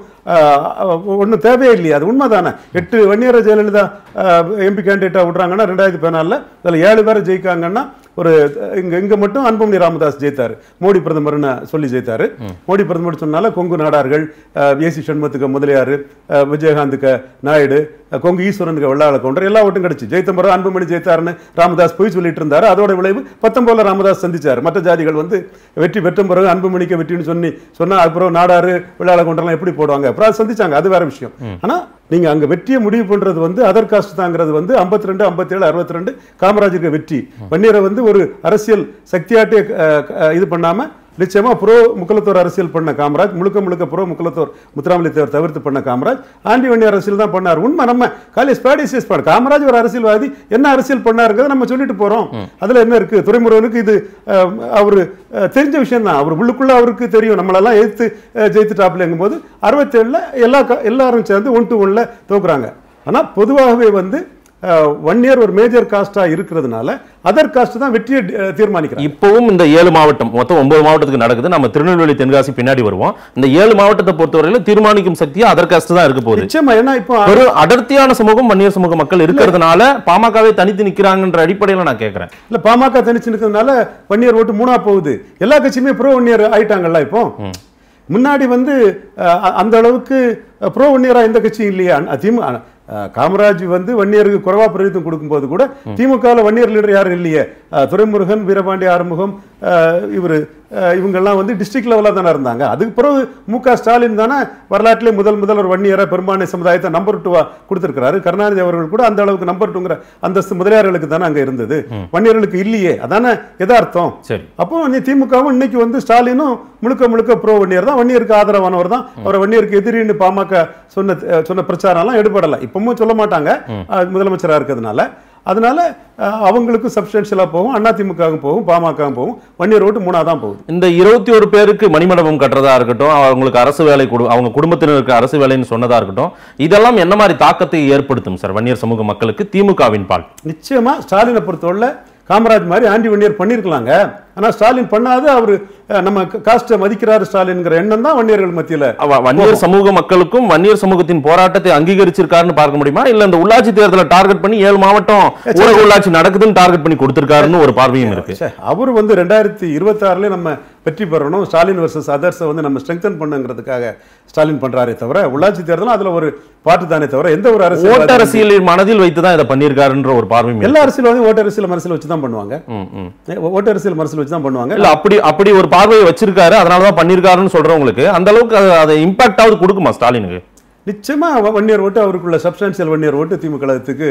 [SPEAKER 3] ஒன்றும் தேவையே இல்லையே அது உண்மைதானே எட்டு ஒன் இயர் ஜெயலலிதா எம்பி கேண்டிடேட்டாக விட்றாங்கன்னா ரெண்டாயிரத்தி பதினாலில் அதில் ஏழு பேரை ஜெயிக்காங்கன்னா ஒரு இங்க இங்க மட்டும் அன்புமணி ராமதாஸ் ஜெயித்தாரு மோடி பிரதமர்னு சொல்லி ஜெயித்தாரு மோடி பிரதமர் சொன்னால கொங்கு நாடார்கள் ஏசி சண்முகத்துக்கு முதலியார் விஜயகாந்துக்கு நாயுடு அஹ், கொங்கு ஈஸ்வரனுக்கு வெள்ளாள கவுண்டர் எல்லா ஓட்டும் கிடைச்சு ஜெயித்த முறை அன்புமணி ஜெயித்தாருன்னு ராமதாஸ் போய் சொல்லிட்டு இருந்தாரு அதோட விளைவு பத்தொன்பதுல ராமதாஸ் சந்திச்சார் மற்ற ஜாதிகள் வந்து வெற்றி பெற்ற பிறகு அன்புமணிக்கு வெற்றின்னு சொல்லி சொன்னா அப்புறம் நாடாரு வெள்ளாள கவுண்டர்லாம் எப்படி போடுவாங்க அப்புறம் அது சந்திச்சாங்க அது வேற விஷயம் ஆனா நீங்க அங்க வெற்றியை முடிவு பண்றது வந்து அதர் காஸ்ட் தாங்கிறது வந்து 52 ரெண்டு ஐம்பத்தி ஏழு அறுபத்தி ரெண்டு காமராஜருக்கு வெற்றி வன்னியரை வந்து ஒரு அரசியல் சக்தியாட்டே அஹ், அஹ், இது பண்ணாம நிச்சயமா ப்ரோ முக்குலத்தோர் அரசியல் பண்ண காமராஜ் முழுக்க முழுக்க ப்ரோ முக்குலத்தோர் முத்துராமலிங்க தேவர் தவிர்த்து பண்ண காமராஜ் ஆண்டி வண்ணி அரசியல் தான் பண்ணார் உண்மை நம்ம காலேஜ் ஸ்பாடிசியஸ் பண்ண காமராஜ் ஒரு அரசியல்வாதி என்ன அரசியல் பண்ணாருங்கிறத நம்ம சொல்லிட்டு போறோம் அதுல என்ன இருக்கு துறைமுருகனுக்கு இது அஹ், அவரு அஹ், தெரிஞ்ச விஷயம் தான் அவர் உள்ளுக்குள்ள அவருக்கு தெரியும் நம்மளெல்லாம் எதிர்த்து அஹ், ஜெயித்துட்டாப்லங்கும் போது அறுபத்தேழுல எல்லா க- எல்லாரும் சேர்ந்து ஒன் டு ஒன்ல தோக்குறாங்க ஆனா பொதுவாகவே வந்து ஒன் இயர் ஒரு மேஜர் காஸ்டா இருக்கிறதுனால அதர் காஸ்ட் தான் வெற்றியை அஹ், தீர்மானிக்கிறாங்க
[SPEAKER 2] இப்பவும் இந்த ஏழு மாவட்டம் மொத்தம் ஒன்பது மாவட்டத்துக்கு நடக்குது நம்ம திருநெல்வேலி தென்காசி பின்னாடி வருவோம் இந்த ஏழு மாவட்டத்தை பொறுத்தவரையில தீர்மானிக்கும் சக்தி அதர் காஸ்ட் தான் இருக்க போகுது
[SPEAKER 3] நிச்சயமா ஏன்னா இப்போ
[SPEAKER 2] ஒரு அடர்த்தியான சமூகம் வன்னியர் சமூக மக்கள் இருக்கிறதுனால பாமகவே தனித்து நிக்கிறாங்கன்ற அடிப்படையில நான் கேட்கிறேன்
[SPEAKER 3] இல்ல பாமக தனிச்சு நிற்கிறதுனால வன்னியர் ஓட்டு மூணா போகுது எல்லா கட்சியுமே ப்ரோ வன்னியர் ஆயிட்டாங்கல்ல இப்போ முன்னாடி வந்து அஹ், அந்த அளவுக்கு ப்ரோ வன்னியரா எந்த கட்சியும் இல்லையா திமுக அஹ், காமராஜ் வந்து வன்னியருக்கு குறைவா பிரதிநிதித்துவம் கொடுக்கும்போது கூட திமுகவில் வன்னியர் லீடர் யாரும் இல்லையே அஹ், துரைமுருகன் வீரபாண்டி ஆறுமுகம் இவர் இவங்கெல்லாம் வந்து டிஸ்ட்ரிக்ட் லெவலில் தானே இருந்தாங்க அதுக்கு பிறகு மு க ஸ்டாலின் தானே வரலாற்றிலே முதல் முதல் ஒரு வன்னியரை பெரும்பான்மை சமுதாயத்தை நம்பர் டூவா கொடுத்திருக்கிறாரு கருணாநிதி அவர்கள் கூட அந்த அளவுக்கு நம்பர் டூங்கிற அந்தஸ்து முதலியார்களுக்கு தானே அங்க இருந்தது வன்னியர்களுக்கு இல்லையே அதானே எதார்த்தம்
[SPEAKER 2] சரி
[SPEAKER 3] அப்போ நீ திமுகவும் இன்னைக்கு வந்து ஸ்டாலினும் முழுக்க முழுக்க ப்ரோ வன்னியர் தான் வன்னியருக்கு ஆதரவானவர் தான் அவரை வன்னியருக்கு எதிரின்னு பாமக சொன்ன அஹ், சொன்ன பிரச்சாரம்லாம் எடுபடலை இப்பவும் சொல்ல மாட்டாங்க அஹ், முதலமைச்சரா இருக்கிறதுனால அதனால அஹ், அவங்களுக்கும் சப்ஸ்டன்ஷியலாக போகும் அதிமுகவும் போகும் பாமகவும் போகும் வன்னியர் ஓட்டு மூணா தான் போகுது
[SPEAKER 2] இந்த இருபத்தி ஒரு பேருக்கு மணிமண்டபம் கட்டுறதா இருக்கட்டும் அவங்களுக்கு அரசு வேலை கொடு அவங்க குடும்பத்தினருக்கு அரசு வேலைன்னு சொன்னதா இருக்கட்டும் இதெல்லாம் என்ன மாதிரி தாக்கத்தை ஏற்படுத்தும் சார் வன்னியர் சமூக மக்களுக்கு திமுகவின் பால்
[SPEAKER 3] நிச்சயமா ஸ்டாலினை பொறுத்தவரை காமராஜ் மாதிரி ஆண்டி வன்னியர் பண்ணியிருக்கலாங்க ஆனா ஸ்டாலின் பண்ணாது அவர் நம்ம காஸ்ட்டை மதிக்கிறாரு ஸ்டாலின்ங்கிற எண்ணம் தான் வன்னியர்கள் மத்தியில
[SPEAKER 2] அவ- வன்னியர் சமூக மக்களுக்கும் வன்னியர் சமூகத்தின் போராட்டத்தை அங்கீகரிச்சிருக்காருன்னு பார்க்க முடியுமா இல்ல இந்த உள்ளாட்சி தேர்தலை டார்கெட் பண்ணி ஏழு மாவட்டம் ஊரக உள்ளாட்சி நடக்குதுன்னு டார்கெட் பண்ணி கொடுத்திருக்காருன்னு ஒரு பார்வையும் இருக்கு
[SPEAKER 3] ச்சே, அவர் வந்து ரெண்டாயிரத்தி இருபத்தாறுல நம்ம வெற்றி பெறணும் ஸ்டாலின் வர்சஸ் அதர்ஸை வந்து நம்ம ஸ்ட்ரெங்தன் பண்ணுங்கிறதுக்காக ஸ்டாலின் பண்றாரே தவிர உள்ளாட்சி தேர்தலும் அதுல ஒரு பாட்டு தானே தவிர எந்த ஒரு
[SPEAKER 2] ஓட்டு
[SPEAKER 3] அரசியல்
[SPEAKER 2] அரசியலின் மனதில் வைத்து தான் இதை பண்ணியிருக்காருன்ற ஒரு பார்வையும் இருக்கு.
[SPEAKER 3] எல்லா அரசியல்வாதியும் ஓட்டு அரசியல் மனசில் வச்சு தான் பண்ணுவாங்க
[SPEAKER 2] ம், ம்.
[SPEAKER 3] ஓட்டு அரசியல் மனசில் வச்சு தான் பண்ணுவாங்க
[SPEAKER 2] இல்ல அப்படி அப்படி ஒரு பார்வையை வச்சிருக்காரு அதனாலதான் பண்ணிருக்காருன்னு சொல்றவங்களுக்கு அந்த அளவுக்கு அது- அது இம்பாக்டாவது கொடுக்குமா ஸ்டாலினுக்கு
[SPEAKER 3] நிச்சயமா வ- வன்னியர் ஓட்டு அவருக்குள்ள சப்ஸ்டான்சியல் வன்னியர் ஓட்டு திமுக கழகத்துக்கு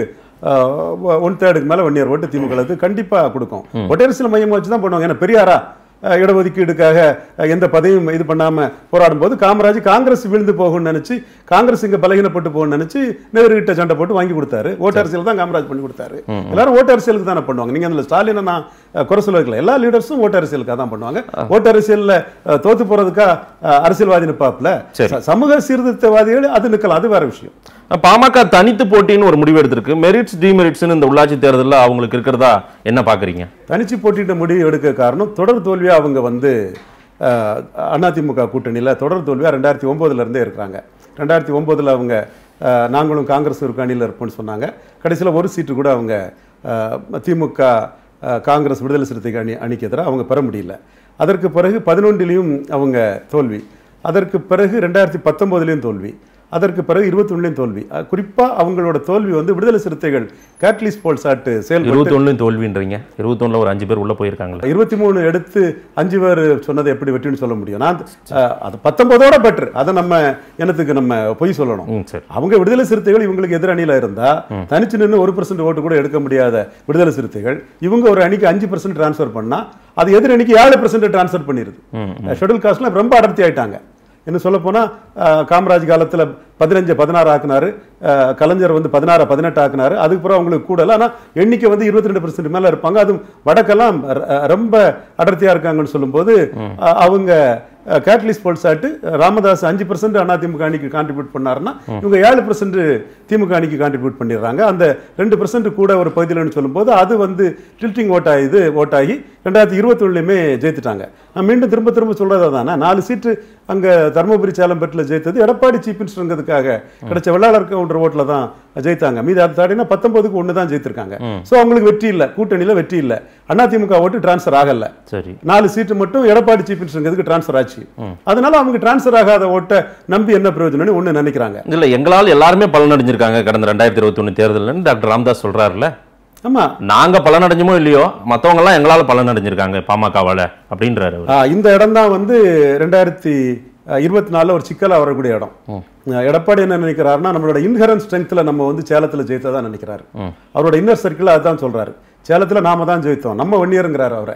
[SPEAKER 3] ஒன் தேர்டுக்கு மேல வன்னியர் ஓட்டு திமுக கழகத்துக்கு கண்டிப்பா கொடுக்கும் ஒட்டரசியல் மையம் வச்சு தான் பண்ணுவாங்க ஏன்னா பெரியாரா அஹ், இடஒதுக்கீடுக்காக அஹ், எந்த பதவியும் இது பண்ணாம போராடும் போது காமராஜ் காங்கிரஸ் விழுந்து போகும்னு நினைச்சு காங்கிரஸ் இங்க பலகீனப்பட்டு போகும்னு நினைச்சு நேரு கிட்ட சண்டை போட்டு வாங்கி கொடுத்தாரு ஓட்டு அரசியல் தான் காமராஜ் பண்ணி கொடுத்தாரு எல்லாரும் ஓட்டு அரசியலுக்கு தானே பண்ணுவாங்க நீங்க அதுல ஸ்டாலினை நான் அஹ், குறை சொல்ல வைக்கல எல்லா லீடர்ஸும் ஓட்டு அரசியலுக்காக தான் பண்ணுவாங்க ஓட்டு அரசியல்ல அஹ், தோத்து போறதுக்கா அஹ், அரசியல்வாதி நிப்பாப்ல
[SPEAKER 2] சரி.
[SPEAKER 3] ச- சமூக சீர்திருத்தவாதிகள் அது நிக்கலாம் அது வேற விஷயம்
[SPEAKER 2] பாமக தனித்து போட்டின்னு ஒரு முடிவு எடுத்திருக்கு மெரிட்ஸ் டிமெரிட்ஸ்னு இந்த உள்ளாட்சி தேர்தலில் அவங்களுக்கு இருக்கிறதா என்ன பாக்குறீங்க
[SPEAKER 3] தனிச்சு போட்டியிட்ட முடிவு எடுக்க காரணம் தொடர் தோல்வியா அவங்க வந்து அஹ், அதிமுக கூட்டணியில தொடர் தோல்வியா ரெண்டாயிரத்தி ஒன்பதுல இருந்தே இருக்கிறாங்க ரெண்டாயிரத்தி ஒன்பதுல அவங்க அஹ், நாங்களும் காங்கிரஸ் ஒரு அணியில் இருப்போம்னு சொன்னாங்க கடைசியில ஒரு சீட்டு கூட அவங்க அஹ், திமுக அஹ், காங்கிரஸ் விடுதலை சிறுத்தைகள் அணி அணிக்கு எதிராக அவங்க பெற முடியல அதற்கு பிறகு பதினொன்றிலையும் அவங்க தோல்வி அதற்கு பிறகு ரெண்டாயிரத்தி பத்தொன்பதுலேயும் தோல்வி அதற்கு பிறகு இருபத்தொன்னுலையும் தோல்வி அஹ், குறிப்பா அவங்களோட தோல்வி வந்து விடுதலை சிறுத்தைகள் கேட்லிஸ் போல் சாட்டு செயல்பட்டு
[SPEAKER 2] இருபத்தொன்னுலையும் தோல்வின்றீங்க இருபத்தொன்னுல ஒரு அஞ்சு பேர் உள்ள போயிருக்காங்களே
[SPEAKER 3] இருபத்தி மூணு எடுத்து அஞ்சு பேர் சொன்னதை எப்படி வெற்றின்னு சொல்ல முடியும் நான் அஹ், அது பத்தொன்பதோட பெட்ரு அதை நம்ம எனத்துக்கு நம்ம பொய் சொல்லணும்
[SPEAKER 2] ம் சரி
[SPEAKER 3] அவங்க விடுதலை சிறுத்தைகள் இவங்களுக்கு எதிர் அணியில இருந்தா தனிச்சு நின்று ஒரு பர்சன்ட் ஓட்டு கூட எடுக்க முடியாத விடுதலை சிறுத்தைகள் இவங்க ஒரு அணிக்கு அஞ்சு பர்சன்ட் டிரான்ஸ்ஃபர் பண்ணா அது எதிர் அணிக்கு ஏழு பர்சன்ட் டிரான்ஸ்ஃபர் பண்ணிருது ஷெட்யூல் காஸ்ட்ல ரொம்ப அடர்த்தி ஆயிட்டாங்க இன்னும் சொல்ல போனா அஹ், காமராஜ் காலத்துல பதினஞ்சு பதினாறு ஆக்குனாரு அஹ், கலைஞர் வந்து பதினாறு பதினெட்டு ஆக்குனாரு அதுக்கு பிறகு அவங்களுக்கு கூடல ஆனா எண்ணிக்கை வந்து இருபத்தி ரெண்டு பர்சன்ட் மேல இருப்பாங்க அதுவும் வடக்கெல்லாம் ர- ரொம்ப அடர்த்தியா இருக்காங்கன்னு சொல்லும்போது அஹ், அவங்க கேட்டலிஸ்ட் போல்சாட்டு ராமதாஸ் அஞ்சு பர்சன்ட் அதிமுக அணிக்கு கான்ட்ரிபியூட் பண்ணாருன்னா இவங்க ஏழு பர்சன்ட் திமுக அணிக்கு கான்ட்ரிபியூட் பண்ணிடுறாங்க அந்த ரெண்டு பர்சன்ட் கூட ஒரு பகுதியில்னு சொல்லும்போது அது வந்து டில்ட்டிங் ஓட் ஆகுது ஓட்டாகி ரெண்டாயிரத்தி இருபத்தொன்னுலையுமே ஜெயித்துட்டாங்க நான் மீண்டும் திரும்ப திரும்ப சொல்றது தானே நாலு சீட்டு அங்க தருமபுரி சேலம்பேட்டில் ஜெயித்தது எடப்பாடி சீஃப் மினிஸ்டருங்கிறதுக்காக கிடைச்ச வெள்ளாளர் கவுண்டர் ஓட்டில் தான் ஜெயித்தாங்க மீதி அதை தாண்டினா பத்தொன்பதுக்கு ஒன்று தான் ஜெயித்திருக்காங்க ஸோ அவங்களுக்கு வெற்றி இல்லை கூட்டணியில் வெற்றி இல்லை அதிமுக ஓட்டு டிரான்ஸ்ஃபர் ஆகல
[SPEAKER 2] சரி
[SPEAKER 3] நாலு சீட்டு மட்டும் எடப்பாடி சீஃப் மினிஸ்டருங்கிறதுக்கு டிரான்ஸ்ஃபர் ஆச்சு அதனால அவங்க டிரான்ஸ்ஃபர் ஆகாத ஓட்டை நம்பி என்ன பிரயோஜனம்னு ஒண்ணு நினைக்கிறாங்க
[SPEAKER 2] இல்ல எங்களால் எல்லாருமே பலனடைஞ்சிருக்காங்க கடந்த ரெண்டாயிரத்தி இருபத்தி ஒண்ணு தேர்தலில் டாக்டர் ராமதாஸ் சொல்றாருல்ல
[SPEAKER 3] ஆமா
[SPEAKER 2] நாங்க பலனடைஞ்சோமோ இல்லையோ மத்தவங்க எல்லாம் எங்களால பலனடைஞ்சிருக்காங்க பாமகவால அப்படின்றாரு அவரு.
[SPEAKER 3] ஆ, இந்த இடம் தான் வந்து ரெண்டாயிரத்தி இருபத்தி நாலுல ஒரு சிக்கலா வரக்கூடிய இடம் ஆ, எடப்பாடி என்ன நினைக்கிறாருன்னா நம்மளோட இன்ஹரன் ஸ்ட்ரென்த்ல நம்ம வந்து சேலத்துல ஜெயித்ததா நினைக்கிறாரு அவரோட இன்னர் சர்க்கிள் அதுதான் சொல்றாரு சேலத்துல நாம தான் ஜெயித்தோம் நம்ம வன்னியருங்கிறாரு அவரை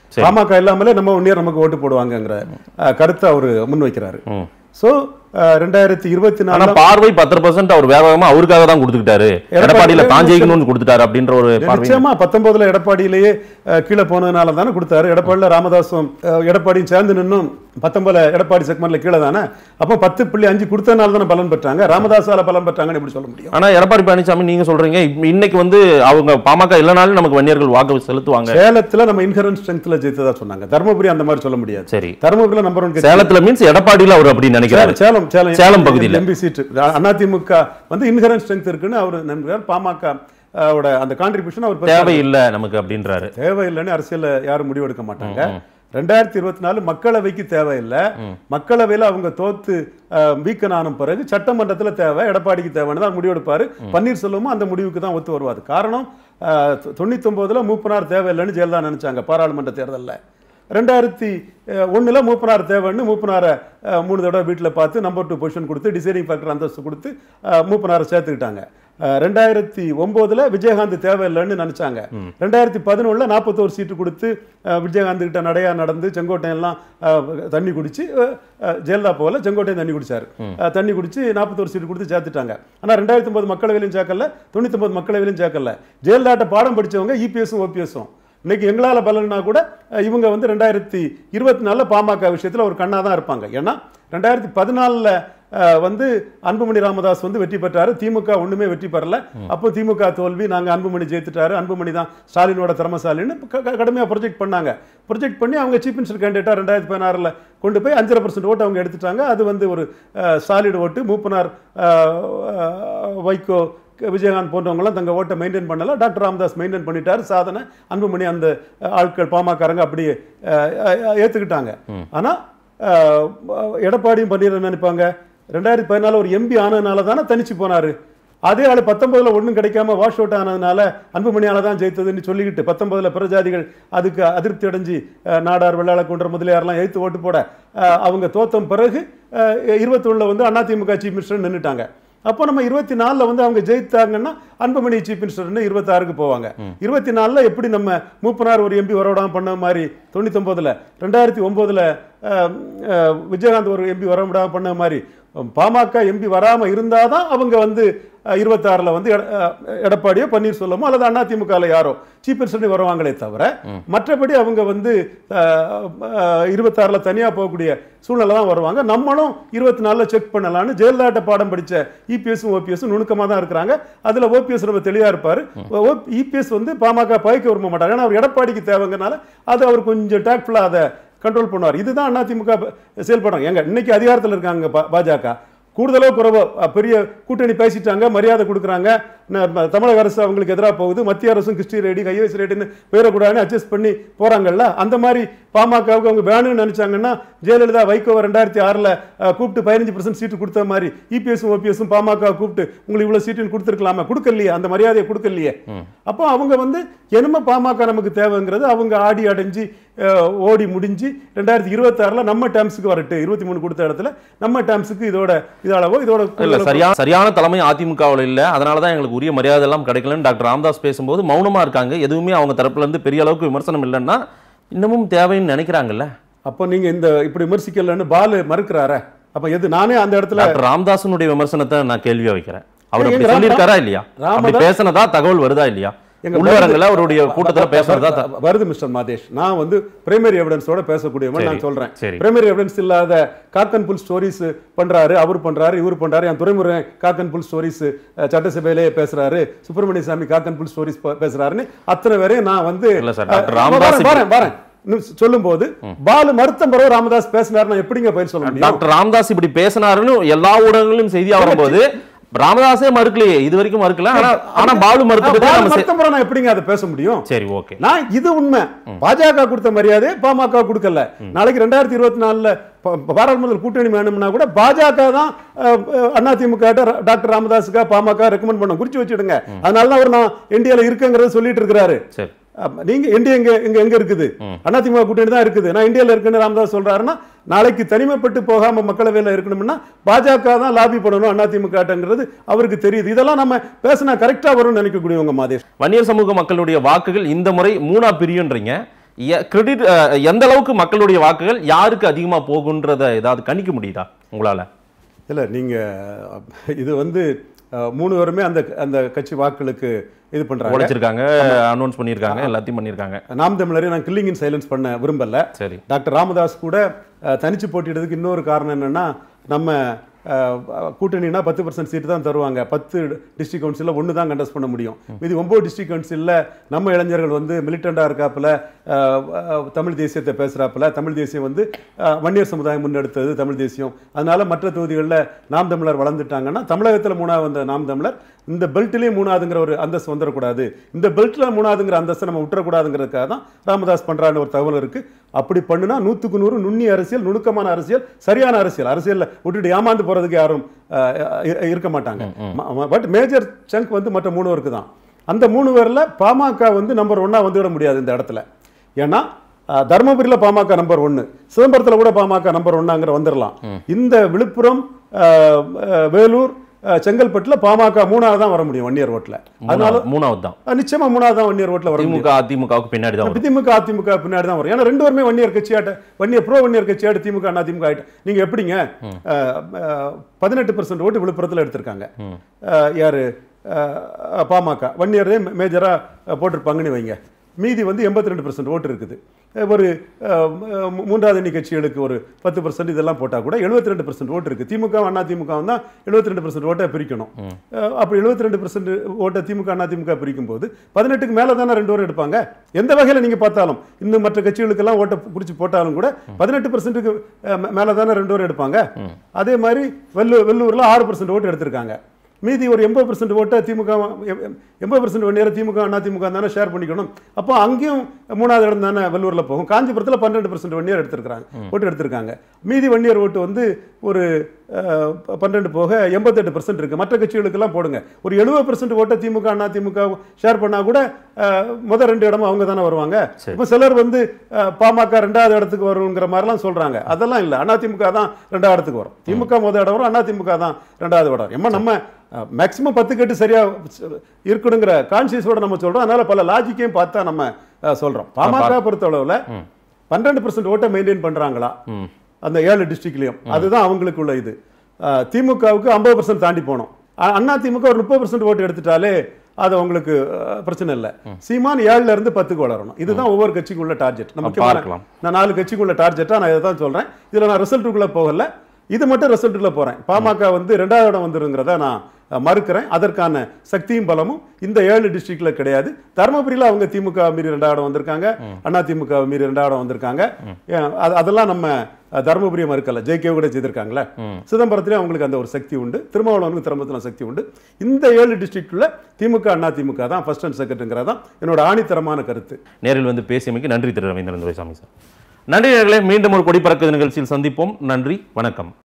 [SPEAKER 2] சரி.
[SPEAKER 3] பாமக இல்லாமலே நம்ம ஒன்னியர் நமக்கு ஓட்டு போடுவாங்கங்கிற அஹ், கருத்தை அவர் முன்வைக்கிறாரு
[SPEAKER 2] ம்.
[SPEAKER 3] ஸோ ரெண்டாயிரத்தி இருபத்தி
[SPEAKER 2] ஆனா
[SPEAKER 3] நாலு
[SPEAKER 2] பார்வை பத்து பர்சன்ட் அவர் வேகமா அவருக்காக தான் கொடுத்துக்கிட்டாரு எடப்பாடியில தான் ஜெயிக்கணும்னு கொடுத்துட்டாரு அப்படின்ற ஒரு பார்வை
[SPEAKER 3] நிச்சயமா பத்தொன்பதுல எடப்பாடியிலேயே அஹ், கீழே போனதுனால தானே கொடுத்தாரு எடப்பாடியில ராமதாசும் அஹ், எடப்பாடியும் சேர்ந்து நின்னும் பத்தொன்பதுல எடப்பாடி செக்மெண்ட்ல கீழே தானே அப்போ பத்து புள்ளி அஞ்சு கொடுத்ததுனால தானே பலன் பெற்றாங்க ராமதாஸால பலன் பெற்றாங்கன்னு எப்படி சொல்ல முடியும்
[SPEAKER 2] ஆனா எடப்பாடி பழனிசாமி நீங்க சொல்றீங்க இப்ப இன்னைக்கு வந்து அவங்க பாமக இல்லைனாலும் நமக்கு வன்னியர்கள் வாக்கு செலுத்துவாங்க
[SPEAKER 3] சேலத்துல நம்ம இன்ஹரன்ஸ் ஸ்ட்ரென்த்ல ஜெயித்ததா சொன்னாங்க தருமபுரி அந்த மாதிரி சொல்ல முடியாது
[SPEAKER 2] சரி
[SPEAKER 3] தருமபுரியில நம்பர் ஒன்
[SPEAKER 2] சேலத்துல மீன்ஸ் எடப்பாடியில அவர் அப்படி நினைக்கிறாரு
[SPEAKER 3] சேலம் சேலம்
[SPEAKER 2] சேலம் பகுதியில.
[SPEAKER 3] எம்பி சீட்டு அதிமுக வந்து இன்ஹரன்ஸ் ஸ்ட்ரென்த் இருக்குன்னு அவர் நம்புகிறார் பாமக அஹ், ஓட அந்த கான்ட்ரிபியூஷன் அவர் பெருசா
[SPEAKER 2] தேவையில்லை நமக்கு அப்படின்றாரு
[SPEAKER 3] தேவையில்லைன்னு அரசியல்ல யாரும் முடிவெடுக்க மாட்டாங்க ரெண்டாயிரத்தி இருபத்தி நாலு மக்களவைக்கு தேவையில்லை மக்களவையில அவங்க தோத்து வீக்கன் ஆன பிறகு சட்டமன்றத்துல தேவை எடப்பாடிக்கு தேவைன்னு தான் முடிவெடுப்பாரு பன்னீர்செல்வமும் அந்த முடிவுக்கு தான் ஒத்து வருவாரு காரணம் அஹ், தொ- தொண்ணூத்தொன்பதுல மூப்பனார் தேவையில்லைன்னு ஜெயலலிதா நினைச்சாங்க பாராளுமன்ற தேர்தல்ல ரெண்டாயிரத்தி ஒண்ணுல மூப்பனார் தேவைன்னு மூப்பனாரை அஹ், மூணு தடவை வீட்டில் பார்த்து நம்பர் டூ பொசிஷன் கொடுத்து டிசைனிங் ஃபேக்டர் அந்தஸ்து கொடுத்து அஹ், மூப்பனாரை சேர்த்துக்கிட்டாங்க அஹ், ரெண்டாயிரத்தி ஒன்பதுல விஜயகாந்த் தேவையில்லைன்னு நினைச்சாங்க ரெண்டாயிரத்தி பதினொன்னுல நாற்பத்தோரு சீட்டு கொடுத்து அஹ், விஜயகாந்த் கிட்ட நடையா நடந்து செங்கோட்டையன் எல்லாம் அஹ், தண்ணி குடிச்சு அஹ், அஹ், ஜெயலலிதா போல செங்கோட்டையன் தண்ணி குடிச்சாரு அஹ், தண்ணி குடிச்சு நாற்பத்தோரு சீட்டு கொடுத்து சேர்த்துட்டாங்க ஆனா ரெண்டாயிரத்தி ஒன்பது மக்களவையிலும் சேர்க்கல தொண்ணூத்தி ஒன்பது மக்களவையிலும் சேர்க்கல ஜெயலலிதாட்ட பாடம் படிச்சவங்க இபிஎஸும் ஓபிஎஸும் இன்னைக்கு எங்களால பலன்னா கூட அஹ், இவங்க வந்து ரெண்டாயிரத்தி இருபத்தி நாலுல பாமக விஷயத்துல ஒரு கண்ணா தான் இருப்பாங்க ஏன்னா ரெண்டாயிரத்தி பதினாலுல வந்து அன்புமணி ராமதாஸ் வந்து வெற்றி பெற்றாரு திமுக ஒண்ணுமே வெற்றி பெறல அப்போ திமுக தோல்வி நாங்க அன்புமணி ஜெயித்துட்டாரு அன்புமணி தான் ஸ்டாலினோட திறமசாலின்னு க- க- கடுமையா ப்ரொஜெக்ட் பண்ணாங்க ப்ரொஜெக்ட் பண்ணி அவங்க சீஃப் மினிஸ்டர் கேண்டிடேட்டா ரெண்டாயிரத்தி பதினாறுல கொண்டு போய் அஞ்சரை பர்சன்ட் ஓட்டு அவங்க எடுத்துட்டாங்க அது வந்து ஒரு சாலிட் ஓட்டு மூப்பனார் அஹ், அஹ், வைகோ விஜயகாந்த் போன்றவங்கலாம் தங்க ஓட்டை மெயின்டைன் பண்ணல டாக்டர் ராமதாஸ் மெயின்டைன் பண்ணிட்டாரு சாதனை அன்புமணி அந்த அஹ், ஆட்கள் பாமகரங்க அப்படியே அஹ், அஹ், ஏத்துக்கிட்டாங்க ஆனா அஹ், எடப்பாடியும் பன்னீர் நினைப்பாங்க ரெண்டாயிரத்தி பதினாலு ஒரு எம்பி ஆனதுனால தானே தனிச்சு போனாரு அதே ஆளு பத்தொன்பதுல ஒண்ணும் கிடைக்காம வாஷ் அவுட் ஆனதுனால அன்புமணியால தான் ஜெயித்ததுன்னு சொல்லிக்கிட்டு பத்தொன்பதுல பிரஜாதிகள் அதுக்கு அதிருப்தி அடைஞ்சு அஹ், நாடார் வெள்ளாள குன்ற முதலியாரெல்லாம் எழுத்து ஓட்டு போட அஹ், அவங்க தோத்தம் பிறகு இருபத்தொன்னுல வந்து அதிமுக சீஃப் மினிஸ்டர் நின்னுட்டாங்க அப்போ நம்ம இருபத்தி நாலுல வந்து அவங்க ஜெயித்தாங்கன்னா அன்புமணி சீஃப் மினிஸ்டர்னு இருபத்தாறுக்கு போவாங்க இருபத்தி நாலுல எப்படி நம்ம மூப்பனார் ஒரு எம்பி வரவிடாம பண்ண மாதிரி தொண்ணூத்தொன்பதுல ரெண்டாயிரத்தி ஒன்பதுல அஹ், அஹ், விஜயகாந்த் ஒரு எம்பி வரவிடாம பண்ண மாதிரி பாமக எம்பி வராம இருந்தாதான் அவங்க வந்து அஹ், இருபத்தாறுல வந்து எட- அஹ், எடப்பாடியோ பன்னீர்செல்வமோ அல்லது அதிமுகல யாரோ சீஃப் மினிஸ்டர் வருவாங்களே தவிர மற்றபடி அவங்க வந்து அஹ், அஹ், இருபத்தாறுல தனியா போகக்கூடிய சூழ்நிலை தான் வருவாங்க நம்மளும் இருபத்தி நாலுல செக் பண்ணலாம்னு ஜெயலலிதாட்ட பாடம் படிச்ச இபிஎஸும் ஓபிஎஸும் நுணுக்கமா தான் இருக்கிறாங்க அதுல ஓபிஎஸ் ரொம்ப தெளிவா இருப்பாரு இபிஎஸ் வந்து பாமக பயிக்க விரும்ப மாட்டார் ஏன்னா அவர் எடப்பாடிக்கு தேவைங்கனால அது அவர் கொஞ்சம் டேக்ட்ஃபுல்லா அதை கண்ட்ரோல் பண்ணுவார் இதுதான் அதிமுக செயல்படுறாங்க எங்க இன்னைக்கு அதிகாரத்தில் இருக்காங்க பா- பாஜக கூடுதலோ குறைவோ அஹ், பெரிய கூட்டணி பேசிட்டாங்க மரியாதை கொடுக்குறாங்க ந- ம- தமிழக அரசு அவங்களுக்கு எதிராக போகுது மத்திய அரசும் கிறிஸ்டி ரெடி கையேசி ரெடின்னு பேரக்கூடாதுன்னு அட்ஜஸ்ட் பண்ணி போறாங்கல்ல அந்த மாதிரி பாமகவுக்கு அவங்க வேணும்னு நினைச்சாங்கன்னா ஜெயலலிதா வைகோவை ரெண்டாயிரத்தி ஆறுல அஹ், கூப்பிட்டு பதினஞ்சு பர்சன்ட் சீட்டு கொடுத்த மாதிரி இபிஎஸும் ஓபிஎஸும் பாமக கூப்பிட்டு உங்களுக்கு இவ்வளவு சீட்டுன்னு கொடுத்துருக்கலாமா கொடுக்கலையே அந்த மரியாதையை கொடுக்கலையே அப்போ அவங்க வந்து என்னமோ பாமக நமக்கு தேவைங்கிறது அவங்க ஆடி அடைஞ்சு அஹ், ஓடி முடிஞ்சு ரெண்டாயிரத்தி இருபத்தாறுல நம்ம டேம்ஸுக்கு வரட்டு இருபத்தி மூணு கொடுத்த இடத்துல நம்ம டேம்ஸுக்கு இதோட இதளவோ இதோட
[SPEAKER 2] இல்ல
[SPEAKER 3] கூடுதலோ-
[SPEAKER 2] சரியான சரியான தலைமை அதிமுகவில் இல்ல அதனால தான் எங்களுக்கு உரிய மரியாதை எல்லாம் கிடைக்கலன்னு டாக்டர் ராமதாஸ் பேசும்போது மௌனமா இருக்காங்க எதுவுமே அவங்க தரப்புல இருந்து பெரிய அளவுக்கு விமர்சனம் இல்லைன்னா இன்னமும் தேவைன்னு நினைக்கிறாங்கல்ல
[SPEAKER 3] அப்போ நீங்க இந்த இப்படி விமர்சிக்கலன்னு பாலு மறுக்கிறாரே அப்ப எது நானே அந்த இடத்துல
[SPEAKER 2] டாக்டர் ராமதாசனுடைய விமர்சனத்தை நான் கேள்வியா வைக்கிறேன் அவர்
[SPEAKER 3] எங்க
[SPEAKER 2] அப்படி
[SPEAKER 3] ராம-
[SPEAKER 2] சொல்லியிருக்காரா இல்லையா அப்படி
[SPEAKER 3] ராமதாஸ்
[SPEAKER 2] பேசினதா தகவல் வருதா இல்லையா
[SPEAKER 3] எங்க
[SPEAKER 2] உள்ளரங்கல அவருடைய கூட்டத்துல பேசுறதா த-
[SPEAKER 3] வ- வருது மிஸ்டர் மாதேஷ் நான் வந்து பிரைமரி எவிடன்ஸோட பேசக்கூடியவன் நான்
[SPEAKER 2] சரி,
[SPEAKER 3] சொல்றேன்
[SPEAKER 2] சரி.
[SPEAKER 3] பிரைமரி எவிடன்ஸ் இல்லாத காக்கன் புல் ஸ்டோரிஸ் பண்றாரு அவர் பண்றாரு இவர் பண்றாரு என் துறைமுறை காக்கன் புல் ஸ்டோரிஸ் சட்டசபையிலே பேசுறாரு சுப்பிரமணிய சாமி காக்கன் புல் ஸ்டோரிஸ் பேசுறாருன்னு அத்தனை பேரையும் நான் வந்து
[SPEAKER 2] இல்ல சார், டாக்டர்
[SPEAKER 3] அஹ்,
[SPEAKER 2] ராமதாஸ்
[SPEAKER 3] வரேன், வரேன் வரேன் இன்னும் சொல்லும் போது பாலு மருத்தம் பிறகு ராமதாஸ் பேசினார் நான் எப்படிங்க பதில் சொல்ல முடியும்
[SPEAKER 2] டாக்டர் ராமதாஸ் இப்படி பேசினாருன்னு எல்லா ஊடகங்களிலும் செய்தியா வரும்போது ராமதாஸே மறுக்கலையே இது வரைக்கும் மறுக்கல ஆனா ஆனா பாலு மறுத்துட்டு
[SPEAKER 3] பாலு
[SPEAKER 2] நம்ம செ-
[SPEAKER 3] மருத்தம் பிறகு நான் எப்படிங்க அதை பேச முடியும்
[SPEAKER 2] சரி ஓகே
[SPEAKER 3] நான் இது உண்மை பாஜக கொடுத்த மரியாதை பாமக கொடுக்கல நாளைக்கு ரெண்டாயிரத்தி இருபத்தி நாலுல ப- ப- பாராளுமன்ற கூட்டணி வேணும்னா கூட பாஜக தான் அஹ், அஹ், அதிமுக ட்ட டாக்டர் ராமதாஸுக்கா பாமக ரெக்கமெண்ட் பண்ண குறிச்சு வச்சிடுங்க அதனால தான் அவர் நான் இந்தியால இருக்கேங்கிறத சொல்லிட்டு இருக்கிறாரு
[SPEAKER 2] சரி
[SPEAKER 3] அப்ப நீங்க இந்தியா எங்க எங்க எங்க இருக்குது அதிமுக கூட்டணி தான் இருக்குது நான் இந்தியால இருக்குன்னு ராமதாஸ் சொல்றாருன்னா நாளைக்கு தனிமைப்பட்டு போகாம மக்களவையில இருக்கணும்னா பாஜக தான் லாபி பண்ணணும் அதிமுகங்கிறது அவருக்கு தெரியுது இதெல்லாம் நம்ம பேசினா கரெக்டா வரும்னு நினைக்கக்கூடியவங்க மாதேஷ்
[SPEAKER 2] வன்னியர் சமூக மக்களுடைய வாக்குகள் இந்த முறை மூணா பிரியுன்றீங்க கிரெடிட் எந்த அளவுக்கு மக்களுடைய வாக்குகள் யாருக்கு அதிகமா போகுன்றத ஏதாவது கணிக்க முடியுதா உங்களால
[SPEAKER 3] இல்லை நீங்கள் இது வந்து அஹ், மூணு பேருமே அந்த அந்த கட்சி வாக்களுக்கு இது பண்ணுறாங்க
[SPEAKER 2] உழைச்சிருக்காங்க அனௌன்ஸ் பண்ணியிருக்காங்க எல்லாத்தையும் பண்ணியிருக்காங்க
[SPEAKER 3] நாம் தமிழரை நான் கில்லிங் இன் சைலன்ஸ் பண்ண விரும்பல
[SPEAKER 2] சரி
[SPEAKER 3] டாக்டர் ராமதாஸ் கூட அஹ், தனிச்சு போட்டியிடுறதுக்கு இன்னொரு காரணம் என்னன்னா நம்ம அஹ், கூட்டணினா பத்து பர்சன்ட் சீட்டு தான் தருவாங்க பத்து டிஸ்ட்ரிக்ட் கவுன்சிலில் ஒன்று தான் கண்டஸ்ட் பண்ண முடியும் இது ஒம்பது டிஸ்ட்ரிக்ட் கவுன்சிலில் நம்ம இளைஞர்கள் வந்து மிலிட்டண்டாக இருக்காப்புல அஹ், அஹ், தமிழ் தேசியத்தை பேசுகிறாப்புல தமிழ் தேசியம் வந்து அஹ், வன்னியர் சமுதாயம் முன்னெடுத்தது தமிழ் தேசியம் அதனால மற்ற தொகுதிகளில் நாம் தமிழர் வளர்ந்துட்டாங்கன்னா தமிழகத்தில் மூணாவது வந்த நாம் தமிழர் இந்த பெல்ட்லேயே மூணாவதுங்கிற ஒரு அந்தஸ்து வந்துடக்கூடாது இந்த பெல்ட்டில் மூணாவதுங்கிற அந்தஸ்தை நம்ம விட்டுறக்கூடாதுங்கிறதுக்காக தான் ராமதாஸ் பண்ணுறான்னு ஒரு தகவல் இருக்கு அப்படி பண்ணுனா நூற்றுக்கு நூறு நுண்ணி அரசியல் நுணுக்கமான அரசியல் சரியான அரசியல் அரசியலில் விட்டுட்டு ஏமாந்து போகிறதுக்கு யாரும் அஹ், இ- இருக்க மாட்டாங்க பட் மேஜர் சங்க் வந்து மற்ற மூணு பேருக்கு தான் அந்த மூணு பேரில் பாமக வந்து நம்பர் ஒன்றா வந்துவிட முடியாது இந்த இடத்துல ஏன்னா அஹ், தருமபுரியில் பாமக நம்பர் ஒன்று சிதம்பரத்தில் கூட பாமக நம்பர் ஒன்னாங்கிற வந்துடலாம் இந்த விழுப்புரம் அஹ், அஹ், வேலூர் அஹ், செங்கல்பட்டுல பாமக மூணாவது தான் வர முடியும் ஒன் இயர் ஓட்டில் அதனால
[SPEAKER 2] மூணாவது- மூணாவது தான்
[SPEAKER 3] அஹ், நிச்சயமா மூணாவது தான் ஒன் இயர் ஓட்டில் வர முடியும்
[SPEAKER 2] திமுக அதிமுகவுக்கு பின்னாடி தான் வரும்.
[SPEAKER 3] திமுக அதிமுக பின்னாடி தான் வரும் ஏன்னா ரெண்டு பேருமே வன்னியர் கட்சியாட்ட வன்னியர் ப்ரோ வன்னியர் கட்சியாட்டு திமுக அண்ணா திமுக ஆயிட்டு நீங்க எப்படிங்க பதினெட்டு பர்சன்ட் ஓட்டு விழுப்புரத்தில் எடுத்திருக்காங்க அஹ், யாரு அஹ், பாமக வன்னியரே மேஜரா போட்டிருப்பாங்கன்னு வைங்க மீதி வந்து எண்பத்தி ரெண்டு பர்சன்ட் ஓட்டு இருக்குது அஹ், ஒரு அஹ், மூ- மூன்றாவது எண்ணி கட்சிகளுக்கு ஒரு பத்து பர்சன்ட் இதெல்லாம் போட்டால் கூட எழுபத்தி ரெண்டு பர்சன்ட் ஓட்டு இருக்குது திமுக அண்ணா திமுக தான் எழுபத்தி ரெண்டு பர்சன்ட் ஓட்டை பிரிக்கணும் அஹ், அப்போ எழுபத்தி ரெண்டு பர்சன்ட் ஓட்டை திமுக அண்ணா திமுக பிரிக்கும் போது பதினெட்டுக்கு மேலே தானே ரெண்டு பேரும் எடுப்பாங்க எந்த வகையில் நீங்கள் பார்த்தாலும் இன்னும் மற்ற கட்சிகளுக்கெல்லாம் ஓட்டை பிடிச்சி போட்டாலும் கூட பதினெட்டு பர்சன்ட்டுக்கு மேலே தானே ரெண்டு பேரும் எடுப்பாங்க அதே மாதிரி வெள்ளூர் வெள்ளூரில் ஆறு பர்சன்ட் ஓட்டு எடுத்திருக்காங்க மீதி ஒரு எண்பது பர்சன்ட் ஓட்டை திமுக எண்பது பர்சன்ட் நேரம் திமுக அண்ணா திமுக தானே ஷேர் பண்ணிக்கணும் அப்போ அங்கேயும் மூணாவது இடம் தானே வெள்ளூரில் போகும் காஞ்சிபுரத்தில் பன்னெண்டு பர்சன்ட் வன்னியர் எடுத்திருக்காங்க ஓட்டு எடுத்திருக்காங்க மீதி வன்னியர் ஓட்டு வந்து ஒரு அஹ், பன்னெண்டு போக எண்பத்தெட்டு பர்சன்ட் இருக்கு மற்ற கட்சிகளுக்கெல்லாம் போடுங்க ஒரு எழுபது பர்சன்ட் ஓட்டை திமுக அண்ணா திமுக ஷேர் பண்ணா கூட அஹ், முதல் ரெண்டு இடமும் அவங்க தானே வருவாங்க
[SPEAKER 2] சரி.
[SPEAKER 3] இப்போ சிலர் வந்து அஹ், பாமக ரெண்டாவது இடத்துக்கு வருங்கிற மாதிரிலாம் சொல்றாங்க அதெல்லாம் இல்லை அண்ணா திமுக தான் ரெண்டாவது இடத்துக்கு வரும் திமுக முதல் இடம் வரும் அண்ணா திமுக தான் ரெண்டாவது இடம் ஏமா நம்ம மேக்சிமம் பத்து கட்டு சரியா இருக்கணுங்கிற கான்சியஸோட நம்ம சொல்றோம் அதனால பல லாஜிக்கையும் பார்த்தா நம்ம அஹ், சொல்றோம் பாமக பொறுத்தளவுல பன்னெண்டு பர்சன்ட் ஓட்டை மெயின்டைன் பண்றாங்களா
[SPEAKER 2] ம்.
[SPEAKER 3] அந்த ஏழு டிஸ்ட்ரிக்ட்லயும் அதுதான் அவங்களுக்கு உள்ள இது அஹ், திமுகவுக்கு ஐம்பது பர்சன்ட் தாண்டி போனோம் அ- அண்ணா திமுக ஒரு முப்பது பர்சன்ட் ஓட்டு எடுத்துட்டாலே அது உங்களுக்கு அஹ், பிரச்சனை இல்லை சீமான் ஏழுல இருந்து பத்துக்கு வளரணும் இதுதான் ஒவ்வொரு கட்சிக்கு உள்ள டார்கெட் நம்ம முக்கியமான-
[SPEAKER 2] பார்க்கலாம்.
[SPEAKER 3] நான் நாலு கட்சிக்கு உள்ள டார்கெட்டா நான் இதை தான் சொல்றேன் இதுல நான் ரிசல்ட்டுக்குள்ள போகல இது மட்டும் ரிசல்ட்டுக்குள்ள போறேன் பாமக வந்து ரெண்டாவது இடம் வந்துருங்கிறத நான் அஹ், மறுக்கிறேன் அதற்கான சக்தியும் பலமும் இந்த ஏழு டிஸ்ட்ரிக்ட்ல கிடையாது தருமபுரியில அவங்க திமுக மீறி ரெண்டாவது இடம் வந்திருக்காங்க அண்ணா திமுக மீறி ரெண்டாவது இடம் வந்திருக்காங்க ஏன், அது- அதெல்லாம் நம்ம அஹ், தருமபுரியை மறுக்கல ஜெயிக்க கூட செய்திருக்காங்களே சிதம்பரத்திலே அவங்களுக்கு அந்த ஒரு சக்தி உண்டு திருமாவளவனுக்கு திரும்பத்தில் சக்தி உண்டு இந்த ஏழு டிஸ்ட்ரிக்ட்ல திமுக அண்ணா திமுக தான் ஃபர்ஸ்ட் அண்ட் செகண்ட்ங்கிறது தான் என்னோட ஆணித்தரமான கருத்து
[SPEAKER 2] நேரில் வந்து பேசியமைக்கு நன்றி திரு ரவீந்திரன் துரைசாமி சார் நன்றி நேர்களே மீண்டும் ஒரு கொடி பறக்குது நிகழ்ச்சியில் சந்திப்போம் நன்றி வணக்கம்